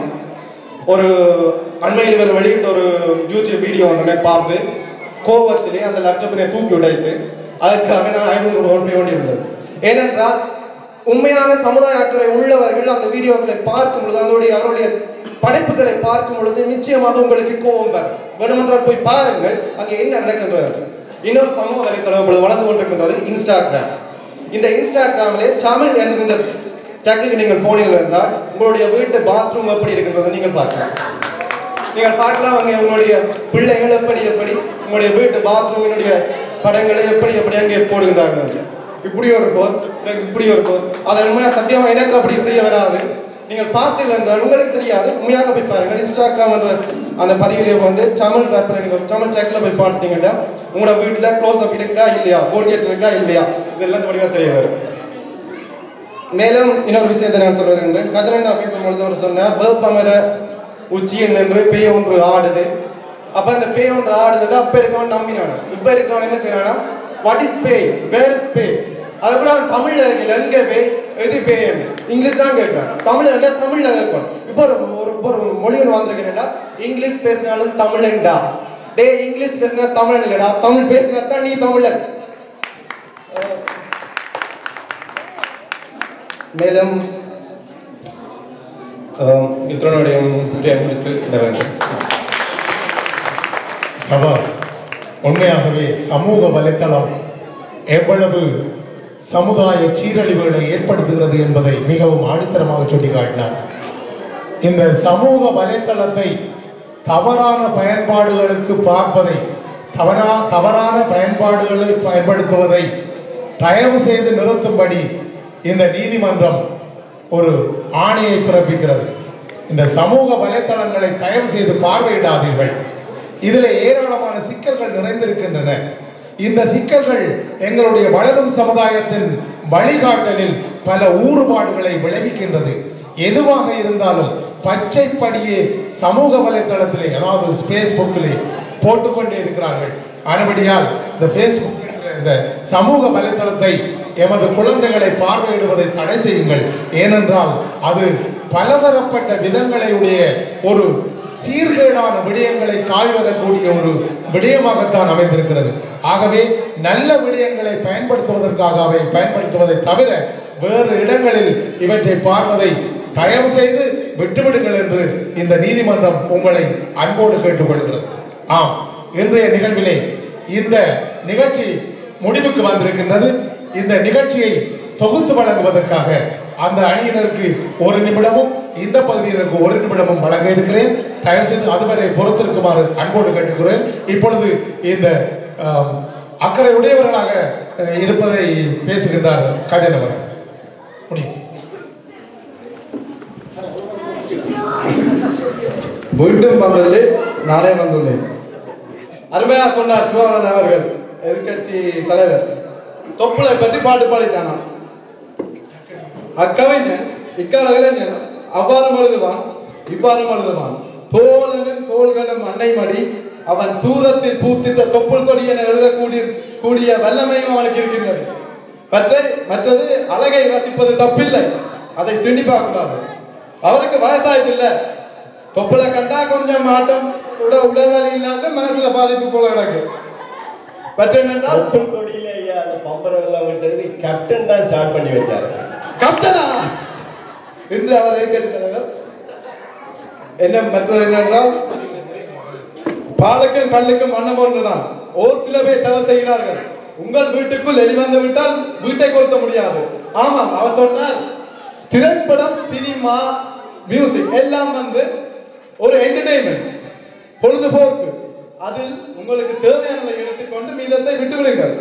ஒரு அண்மையில் இவர் வெளியிட்ட ஒரு யூடியூப் வீடியோ ஒன்றை பார்த்து கோபத்திலே அந்த லேப்டாப்பினை தூக்கி உடைத்து அதற்காக நான் ஐநூறு ரூபாய் பே வேண்டியிருந்தது ஏனென்றால் உண்மையான சமுதாய அக்கறை உள்ளவர்கள் அந்த வீடியோக்களை பார்க்கும் பொழுது அதனுடைய அவருடைய படைப்புகளை பார்க்கும் பொழுது நிச்சயமாக உங்களுக்கு கோபம் வரும் வேணுமென்றால் போய் பாருங்கள் அங்கே என்ன நடக்கின்றது இன்னொரு சமூக வலைத்தளம் இப்பொழுது வளர்ந்து கொண்டிருக்கின்றது இன்ஸ்டாகிராம் இந்த இன்ஸ்டாகிராமிலே தமிழ் என்கின்ற டக்குக்கு நீங்கள் போனீர்கள் என்றால் உங்களுடைய வீட்டு பாத்ரூம் எப்படி இருக்கின்றது நீங்கள் பார்க்கலாம் நீங்கள் பார்க்கலாம் அங்கே உங்களுடைய பிள்ளைகள் எப்படி எப்படி உங்களுடைய வீட்டு பாத்ரூமினுடைய படங்களை எப்படி எப்படி அங்கே போடுகின்றார்கள் என்று. இப்படி ஒரு கோர்ஸ் எனக்கு இப்படி ஒரு கோர்ஸ் அதை உண்மையா சத்தியமா எனக்கு அப்படி செய்ய வராது நீங்கள் பார்த்தீர்கள் என்றால் உங்களுக்கு தெரியாது உண்மையாக போய் பாருங்கள் இன்ஸ்டாகிராம் என்ற அந்த பதிவிலே வந்து தமிழ் ரேப்பர் நீங்கள் தமிழ் டேக்ல போய் பார்த்தீங்கன்னா உங்களோட வீட்டில் க்ளோஸ் அப் இருக்கா இல்லையா கோல்கேட் இருக்கா இல்லையா இதெல்லாம் வடிவா தெரிய வரும் மேலும் இன்னொரு விஷயத்தை நான் சொல்ல வருகின்றேன் கஜரன் நான் பேசும்பொழுது ஒரு சொன்னேன் வேப்பமர உச்சியில் நின்று பேய் ஒன்று ஆடுது அப்ப அந்த பேய் ஒன்று ஆடுதுன்னா அப்ப இருக்கவன் நம்பினான இப்ப இருக்கவன் என்ன செய்யறானா வாட் இஸ் பேய் வேர் இஸ் பேய் அது கூட அவன் தமிழ்ல கேட்கல எங்க பேய் எது பேய் இங்கிலீஷ் தான் கேட்கிறான் தமிழ்ல கேட்டா தமிழ்ல கேட்கணும் இப்போ ஒரு ஒரு ஒரு மொழி ஒன்று வந்திருக்கிறேன்டா இங்கிலீஷ் பேசினாலும் தமிழன்டா டேய் இங்கிலீஷ் பேசினா தமிழன் இல்லடா தமிழ் பேசினா தான் நீ தமிழன் மேலும் ஆம், இத்தனுடைய முடித்து விட வேண்டும் சபா உண்மையாகவே சமூக வலைத்தளம் எவ்வளவு சமுதாய சீரழிவுகளை ஏற்படுத்துகிறது என்பதை மிகவும் ஆணித்தரமாக சுட்டிக்காட்டினார் இந்த சமூக வலைத்தளத்தை தவறான பயன்பாடுகளுக்கு பார்ப்பதை தவறா தவறான பயன்பாடுகளை பயன்படுத்துவதை தயவு செய்து நிறுத்தும்படி இந்த நீதிமன்றம் ஒரு ஆணையை பிறப்பிக்கிறது இந்த சமூக வலைத்தளங்களை தயவு செய்து பார்வையிடாதீர்கள் இதில் ஏராளமான சிக்கல்கள் நிறைந்திருக்கின்றன இந்த சிக்கல்கள் எங்களுடைய வளரும் சமுதாயத்தின் வழிகாட்டலில் பல ஊறுபாடுகளை விளைவிக்கின்றது எதுவாக இருந்தாலும் பச்சைப்படியே சமூக வலைத்தளத்திலே அதாவது ஃபேஸ்புக்கிலே போட்டுக்கொண்டே இருக்கிறார்கள் ஆனபடியால் இந்த ஃபேஸ்புக் என்ற இந்த சமூக வலைத்தளத்தை எமது குழந்தைகளை பார்வையிடுவதை தடை செய்யுங்கள் ஏனென்றால் அது பலதரப்பட்ட விதங்களுடைய ஒரு சீர்கேடான விடயங்களை காய்வரக்கூடிய ஒரு விடயமாகத்தான் அமைந்திருக்கிறது ஆகவே நல்ல விடயங்களை பயன்படுத்துவதற்காக அவை பயன்படுத்துவதை தவிர வேறு இடங்களில் இவற்றை பார்ப்பதை தயவு செய்து விட்டுவிடுங்கள் என்று இந்த நீதிமன்றம் உங்களை அன்போடு கேட்டுக்கொள்கிறது ஆம் இன்றைய நிகழ்விலே இந்த நிகழ்ச்சி முடிவுக்கு வந்திருக்கின்றது இந்த நிகழ்ச்சியை தொகுத்து வழங்குவதற்காக அந்த அணியினருக்கு ஒரு நிமிடமும் இந்த பகுதியினருக்கு ஒரு நிமிடமும் வழங்க இருக்கிறேன் தயவு செய்து அதுவரை பொறுத்திருக்குமாறு அன்போடு கேட்டுக்கிறேன் இப்பொழுது இந்த ஆம், அக்கறை உடையவர்களாக அஹ், இருப்பதை பேசுகின்றார் கஜன் அவர்கள் முடியும் மீண்டும் வந்தது நானே வந்துள்ளேன் அருமையா சொன்னார் சிவராமன் அவர்கள் எதிர்கட்சி தலைவர் தொப்புளை பத்தி பாட்டு பாடிட்டானா அக்கவிஞன் இக்கால இளைஞன் அவ்வாறு எழுதுவான் இவ்வாறு எழுதுவான் தோழனும் தோள்களும் அன்னை மடி அவன் தூரத்தில் பூத்திட்ட தொப்புள் கொடி என எழுதக்கூடிய கூடிய வல்லமையும் அவனுக்கு இருக்கின்றது மற்ற மற்றது அழகை ரசிப்பது தப்பில்லை அதை சிண்டி பார்க்கக்கூடாது அவருக்கு வயசாயிட்டு இல்ல தொப்புளை கண்டா கொஞ்சம் மாட்டம் உட உடல்நிலை இல்லாத மனசுல பாதிப்பு போல கிடக்கு மற்ற என்னென்றால் தொப்புள் கொடியில ஐயா அந்த பம்பரம் எல்லாம் விட்டது கேப்டன் தான் ஸ்டார்ட் பண்ணி வச்சாரு கப்தனா என்று அவர் இருக்கிறார்கள் என்ன மற்றது என்னென்றால் பாலுக்கும் கல்லுக்கும் மண்ணம் ஒன்றுதான் ஒரு சில பேர் தவறு செய்கிறார்கள் உங்கள் வீட்டுக்குள் எலி வந்து விட்டால் வீட்டை கொளுத்த முடியாது ஆமாம் அவர் சொன்னார் திரைப்படம் சினிமா மியூசிக் எல்லாம் வந்து ஒரு என்டர்டெயின்மெண்ட் பொழுதுபோக்கு அதில் உங்களுக்கு தேவையானதை எடுத்துக்கொண்டு மீதத்தை விட்டு விடுங்கள்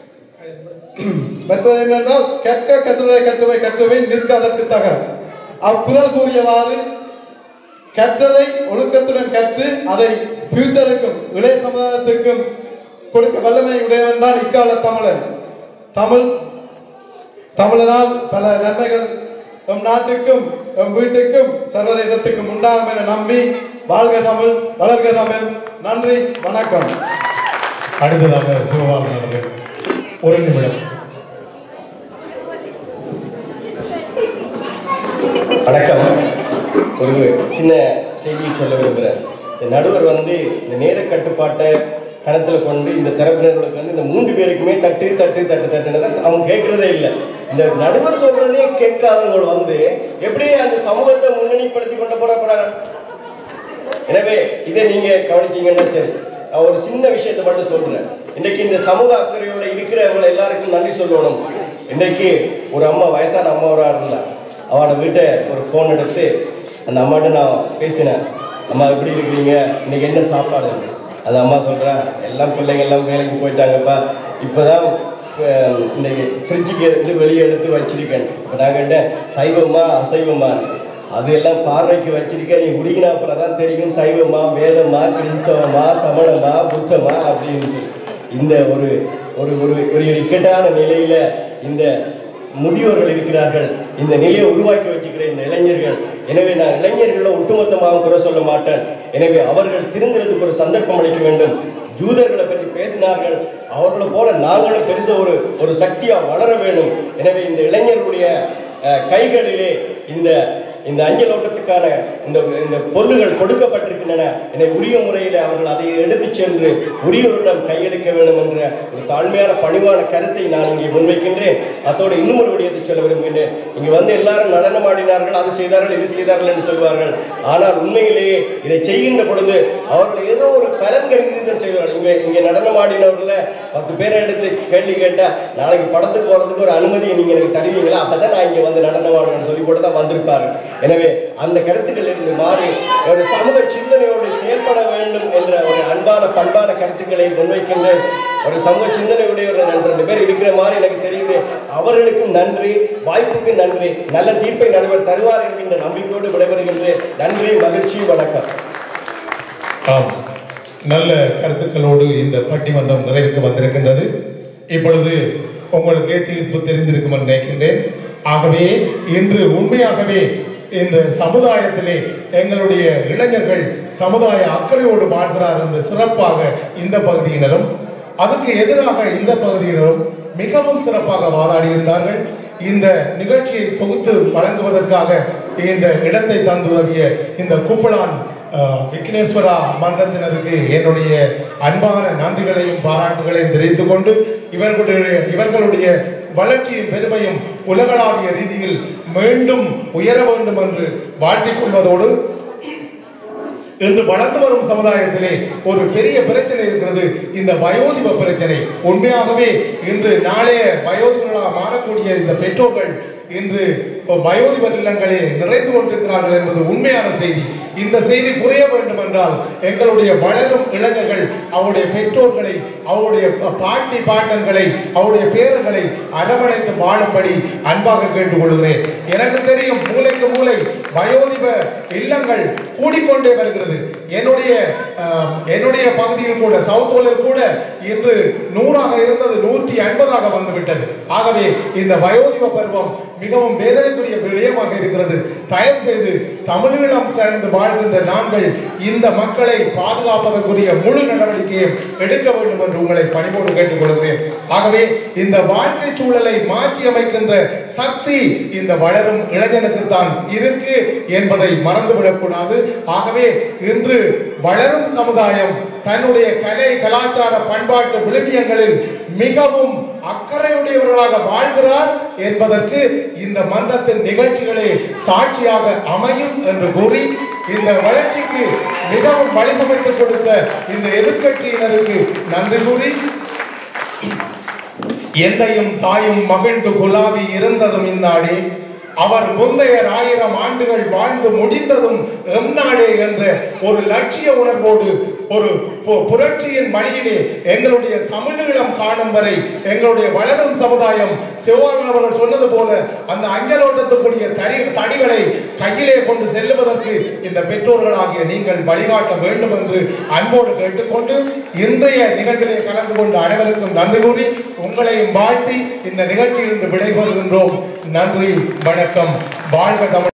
மற்றது என்னென்றால் கற்க கசலை கற்றுவை கற்றுவை நிற்க அதற்கு தக அக்குறள் கூறியவாறு கற்றதை ஒழுக்கத்துடன் கற்று அதை ஃபியூச்சருக்கும் இளைய சமுதாயத்துக்கும் கொடுக்க வல்லமை உடையவன் தான் இக்கால தமிழன் தமிழ் தமிழனால் பல நன்மைகள் நம் நாட்டுக்கும் நம் வீட்டுக்கும் சர்வதேசத்துக்கும் உண்டாகும் என நம்பி வாழ்க தமிழ் வளர்க தமிழ் நன்றி வணக்கம் அடுத்ததாக சிவபாலன் அவர்கள் ஒரு நிமிடம் வணக்கம் ஒரு சின்ன செய்தியை சொல்ல விரும்புகிறேன் இந்த நடுவர் வந்து இந்த நேர கட்டுப்பாட்டை கணத்தில் கொண்டு இந்த தரப்பினர்களுக்கு வந்து இந்த மூன்று பேருக்குமே தட்டு தட்டு தட்டு தட்டுன்னு தான் அவங்க கேட்கறதே இல்லை இந்த நடுவர் சொல்றதே கேட்காதவங்க வந்து எப்படி அந்த சமூகத்தை முன்னணிப்படுத்தி கொண்டு போட போறாங்க எனவே இதை நீங்க கவனிச்சீங்கன்னா சரி நான் ஒரு சின்ன விஷயத்தை மட்டும் சொல்றேன் இன்னைக்கு இந்த சமூக அக்கறையோட இருக்கிறவங்க எல்லாருக்கும் நன்றி சொல்லணும் இன்னைக்கு ஒரு அம்மா வயசான அம்மாவரா இருந்தா அவளோட வீட்டை ஒரு ஃபோன் எடுத்து அந்த அம்மாட்ட நான் பேசினேன் அம்மா எப்படி இருக்கிறீங்க இன்னைக்கு என்ன சாப்பாடு அந்த அம்மா சொல்றா எல்லாம் பிள்ளைங்க எல்லாம் வேலைக்கு போயிட்டாங்கப்பா இப்போதான் அஹ், இந்த ஃப்ரிட்ஜுக்கு இருந்து வெளியே எடுத்து வச்சிருக்கேன் இப்போ நான் கேட்டேன் சைவமா அசைவமா அது எல்லாம் பார்வைக்கு வச்சிருக்க நீ உருகின அப்புறம் தான் தெரியும் சைவமா வேதமா கிறிஸ்தவமா சமணமா புத்தமா அப்படின்னு சொல்லி இந்த ஒரு ஒரு ஒரு ஒரு இக்கட்டான நிலையில இந்த முதியோர்கள் இருக்கிறார்கள் இந்த நிலையை உருவாக்கி வச்சுக்கிற இந்த இளைஞர்கள் எனவே நான் இளைஞர்களை ஒட்டுமொத்தமாக குறை சொல்ல மாட்டேன் எனவே அவர்கள் திருந்துறதுக்கு ஒரு சந்தர்ப்பம் அளிக்க வேண்டும் ஜூதர்களை பற்றி பேசினார்கள் அவர்களை போல நாங்களும் பெருசா ஒரு ஒரு சக்தியா வளர வேண்டும் எனவே இந்த இளைஞர்களுடைய அஹ், கைகளிலே இந்த இந்த அஞ்சல் ஓட்டத்துக்கான இந்த இந்த பொருள்கள் கொடுக்கப்பட்டிருக்கின்றன எனவே உரிய முறையில் அவர்கள் அதை எடுத்துச் சென்று உரியவரிடம் கையெடுக்க வேண்டும் என்ற ஒரு தாழ்மையான பணிவான கருத்தை நான் இங்கே முன்வைக்கின்றேன் அதோடு இன்னும் ஒரு விடயத்தை சொல்ல விரும்புகின்றேன் இங்கே வந்து எல்லாரும் நடனம் ஆடினார்கள் அது செய்தார்கள் இது செய்தார்கள் என்று சொல்வார்கள் ஆனால் உண்மையிலேயே இதை செய்கின்ற பொழுது அவர்கள் ஏதோ ஒரு பலன் கருதி தான் செய்வார்கள் இங்கே இங்கே நடனம் ஆடினவர்கள பத்து பேரை எடுத்து கேள்வி கேட்டா நாளைக்கு படத்துக்கு போறதுக்கு ஒரு அனுமதியை நீங்க எனக்கு தருவீங்களா அப்பதான் நான் இங்க வந்து நடனம் ஆடுவேன்னு சொல்லி போட்டு தான் வந்திருப்பாங்க எனவே அந்த கருத்துக்கள் இருந்து மாறி ஒரு சமூக சிந்தனையோடு செயல்பட வேண்டும் என்ற ஒரு அன்பான பண்பான கருத்துக்களை முன்வைக்கின்றேன் ஒரு சமூக சிந்தனையுடையவர்கள் ரெண்டு ரெண்டு பேர் இருக்கிற மாதிரி எனக்கு தெரியுது அவர்களுக்கும் நன்றி வாய்ப்புக்கு நன்றி நல்ல தீர்ப்பை நடுவர் தருவார் என்கின்ற நம்பிக்கையோடு விடைபெறுகின்றேன் நன்றி மகிழ்ச்சி வணக்கம் ஆம் நல்ல கருத்துக்களோடு இந்த பட்டிமன்றம் நிறைவுக்கு வந்திருக்கின்றது இப்பொழுது உங்களுக்கே தீர்ப்பு தெரிந்திருக்கும் என்று நினைக்கின்றேன் ஆகவே இன்று உண்மையாகவே இந்த சமுதாயத்திலே எங்களுடைய இளைஞர்கள் சமுதாய அக்கறையோடு வாழ்கிறார் என்று சிறப்பாக இந்த பகுதியினரும் அதுக்கு எதிராக இந்த பகுதியினரும் மிகவும் சிறப்பாக வாதாடியிருந்தார்கள் இந்த நிகழ்ச்சியை தொகுத்து வழங்குவதற்காக இந்த இடத்தை தந்துதவிய இந்த குப்பலான் அஹ், விக்னேஸ்வரா மன்றத்தினருக்கு என்னுடைய அன்பான நன்றிகளையும் பாராட்டுகளையும் தெரிவித்துக் கொண்டு இவர்களுடைய இவர்களுடைய வளர்ச்சியின் பெருமையும் உலகளாவிய ரீதியில் மீண்டும் உயர வேண்டும் என்று வாழ்த்திக் கொள்வதோடு இன்று வளர்ந்து வரும் சமுதாயத்திலே ஒரு பெரிய பிரச்சனை இருக்கிறது இந்த வயோதிப பிரச்சனை உண்மையாகவே இன்று நாளைய வயோதிபர்களாக மாறக்கூடிய இந்த பெற்றோர்கள் இன்று வயோதிபர் இல்லங்களே நிறைந்து கொண்டிருக்கிறார்கள் என்பது உண்மையான செய்தி இந்த செய்தி குறைய வேண்டும் என்றால் எங்களுடைய வளரும் இளைஞர்கள் அவருடைய பெற்றோர்களை அவருடைய பாட்டி பாட்டன்களை அவருடைய பேரர்களை அரவணைத்து வாழும்படி அன்பாக கேட்டுக்கொள்கிறேன் எனக்கு தெரியும் மூலைக்கு மூலை வயோதிப இல்லங்கள் கூடிக்கொண்டே வருகிறது என்னுடைய அஹ், என்னுடைய பகுதியில் கூட சவுத்தோலில் கூட இன்று நூறாக இருந்தது நூற்றி ஐம்பதாக வந்துவிட்டது ஆகவே இந்த வயோதிப பருவம் மிகவும் வேதனைக்குரிய விடயமாக இருக்கிறது தயவு செய்து தமிழீழம் சேர்ந்து வாழ்கின்ற நாங்கள் இந்த மக்களை பாதுகாப்பதற்குரிய முழு நடவடிக்கையை எடுக்க வேண்டும் என்று உங்களை பணிவோடு கேட்டுக் கொள்கிறேன் ஆகவே இந்த வாழ்க்கை சூழலை மாற்றி அமைக்கின்ற சக்தி இந்த வளரும் இளைஞனுக்குத்தான் இருக்கு என்பதை மறந்துவிடக்கூடாது ஆகவே இன்று வளரும் சமுதாயம் தன்னுடைய கலை கலாச்சார பண்பாட்டு விழுமியங்களில் மிகவும் அக்கறையுடையவர்களாக வாழ்கிறார் என்பதற்கு இந்த மன்றத்தின் நிகழ்ச்சிகளே சாட்சியாக அமையும் என்று கூறி இந்த வளர்ச்சிக்கு மிகவும் வழி சமைத்துக் கொடுத்த இந்த எதிர்க்கட்சியினருக்கு நன்றி கூறி எந்தையும் தாயும் மகிழ்ந்து குலாவி இருந்ததும் இந்நாடே அவர் முந்தையர் ஆயிரம் ஆண்டுகள் வாழ்ந்து முடிந்ததும் எம் நாடே என்ற ஒரு லட்சிய உணர்வோடு ஒரு பு- புரட்சியின் வழியிலே எங்களுடைய தமிழீழம் காணும் வரை எங்களுடைய வளரும் சமுதாயம் சிவகாமன் அவர்கள் சொன்னது போல அந்த அஞ்சலோட்டத்துக்குரிய தறி தடிகளை கையிலே கொண்டு செல்லுவதற்கு இந்த பெற்றோர்களாகிய நீங்கள் வழிகாட்ட வேண்டும் என்று அன்போடு கேட்டுக்கொண்டு இன்றைய நிகழ்விலே கலந்து கொண்ட அனைவருக்கும் நன்றி கூறி உங்களையும் வாழ்த்தி இந்த நிகழ்ச்சியிலிருந்து விடைபெறுகின்றோம் நன்றி வணக்கம் வாழ்க தமிழ்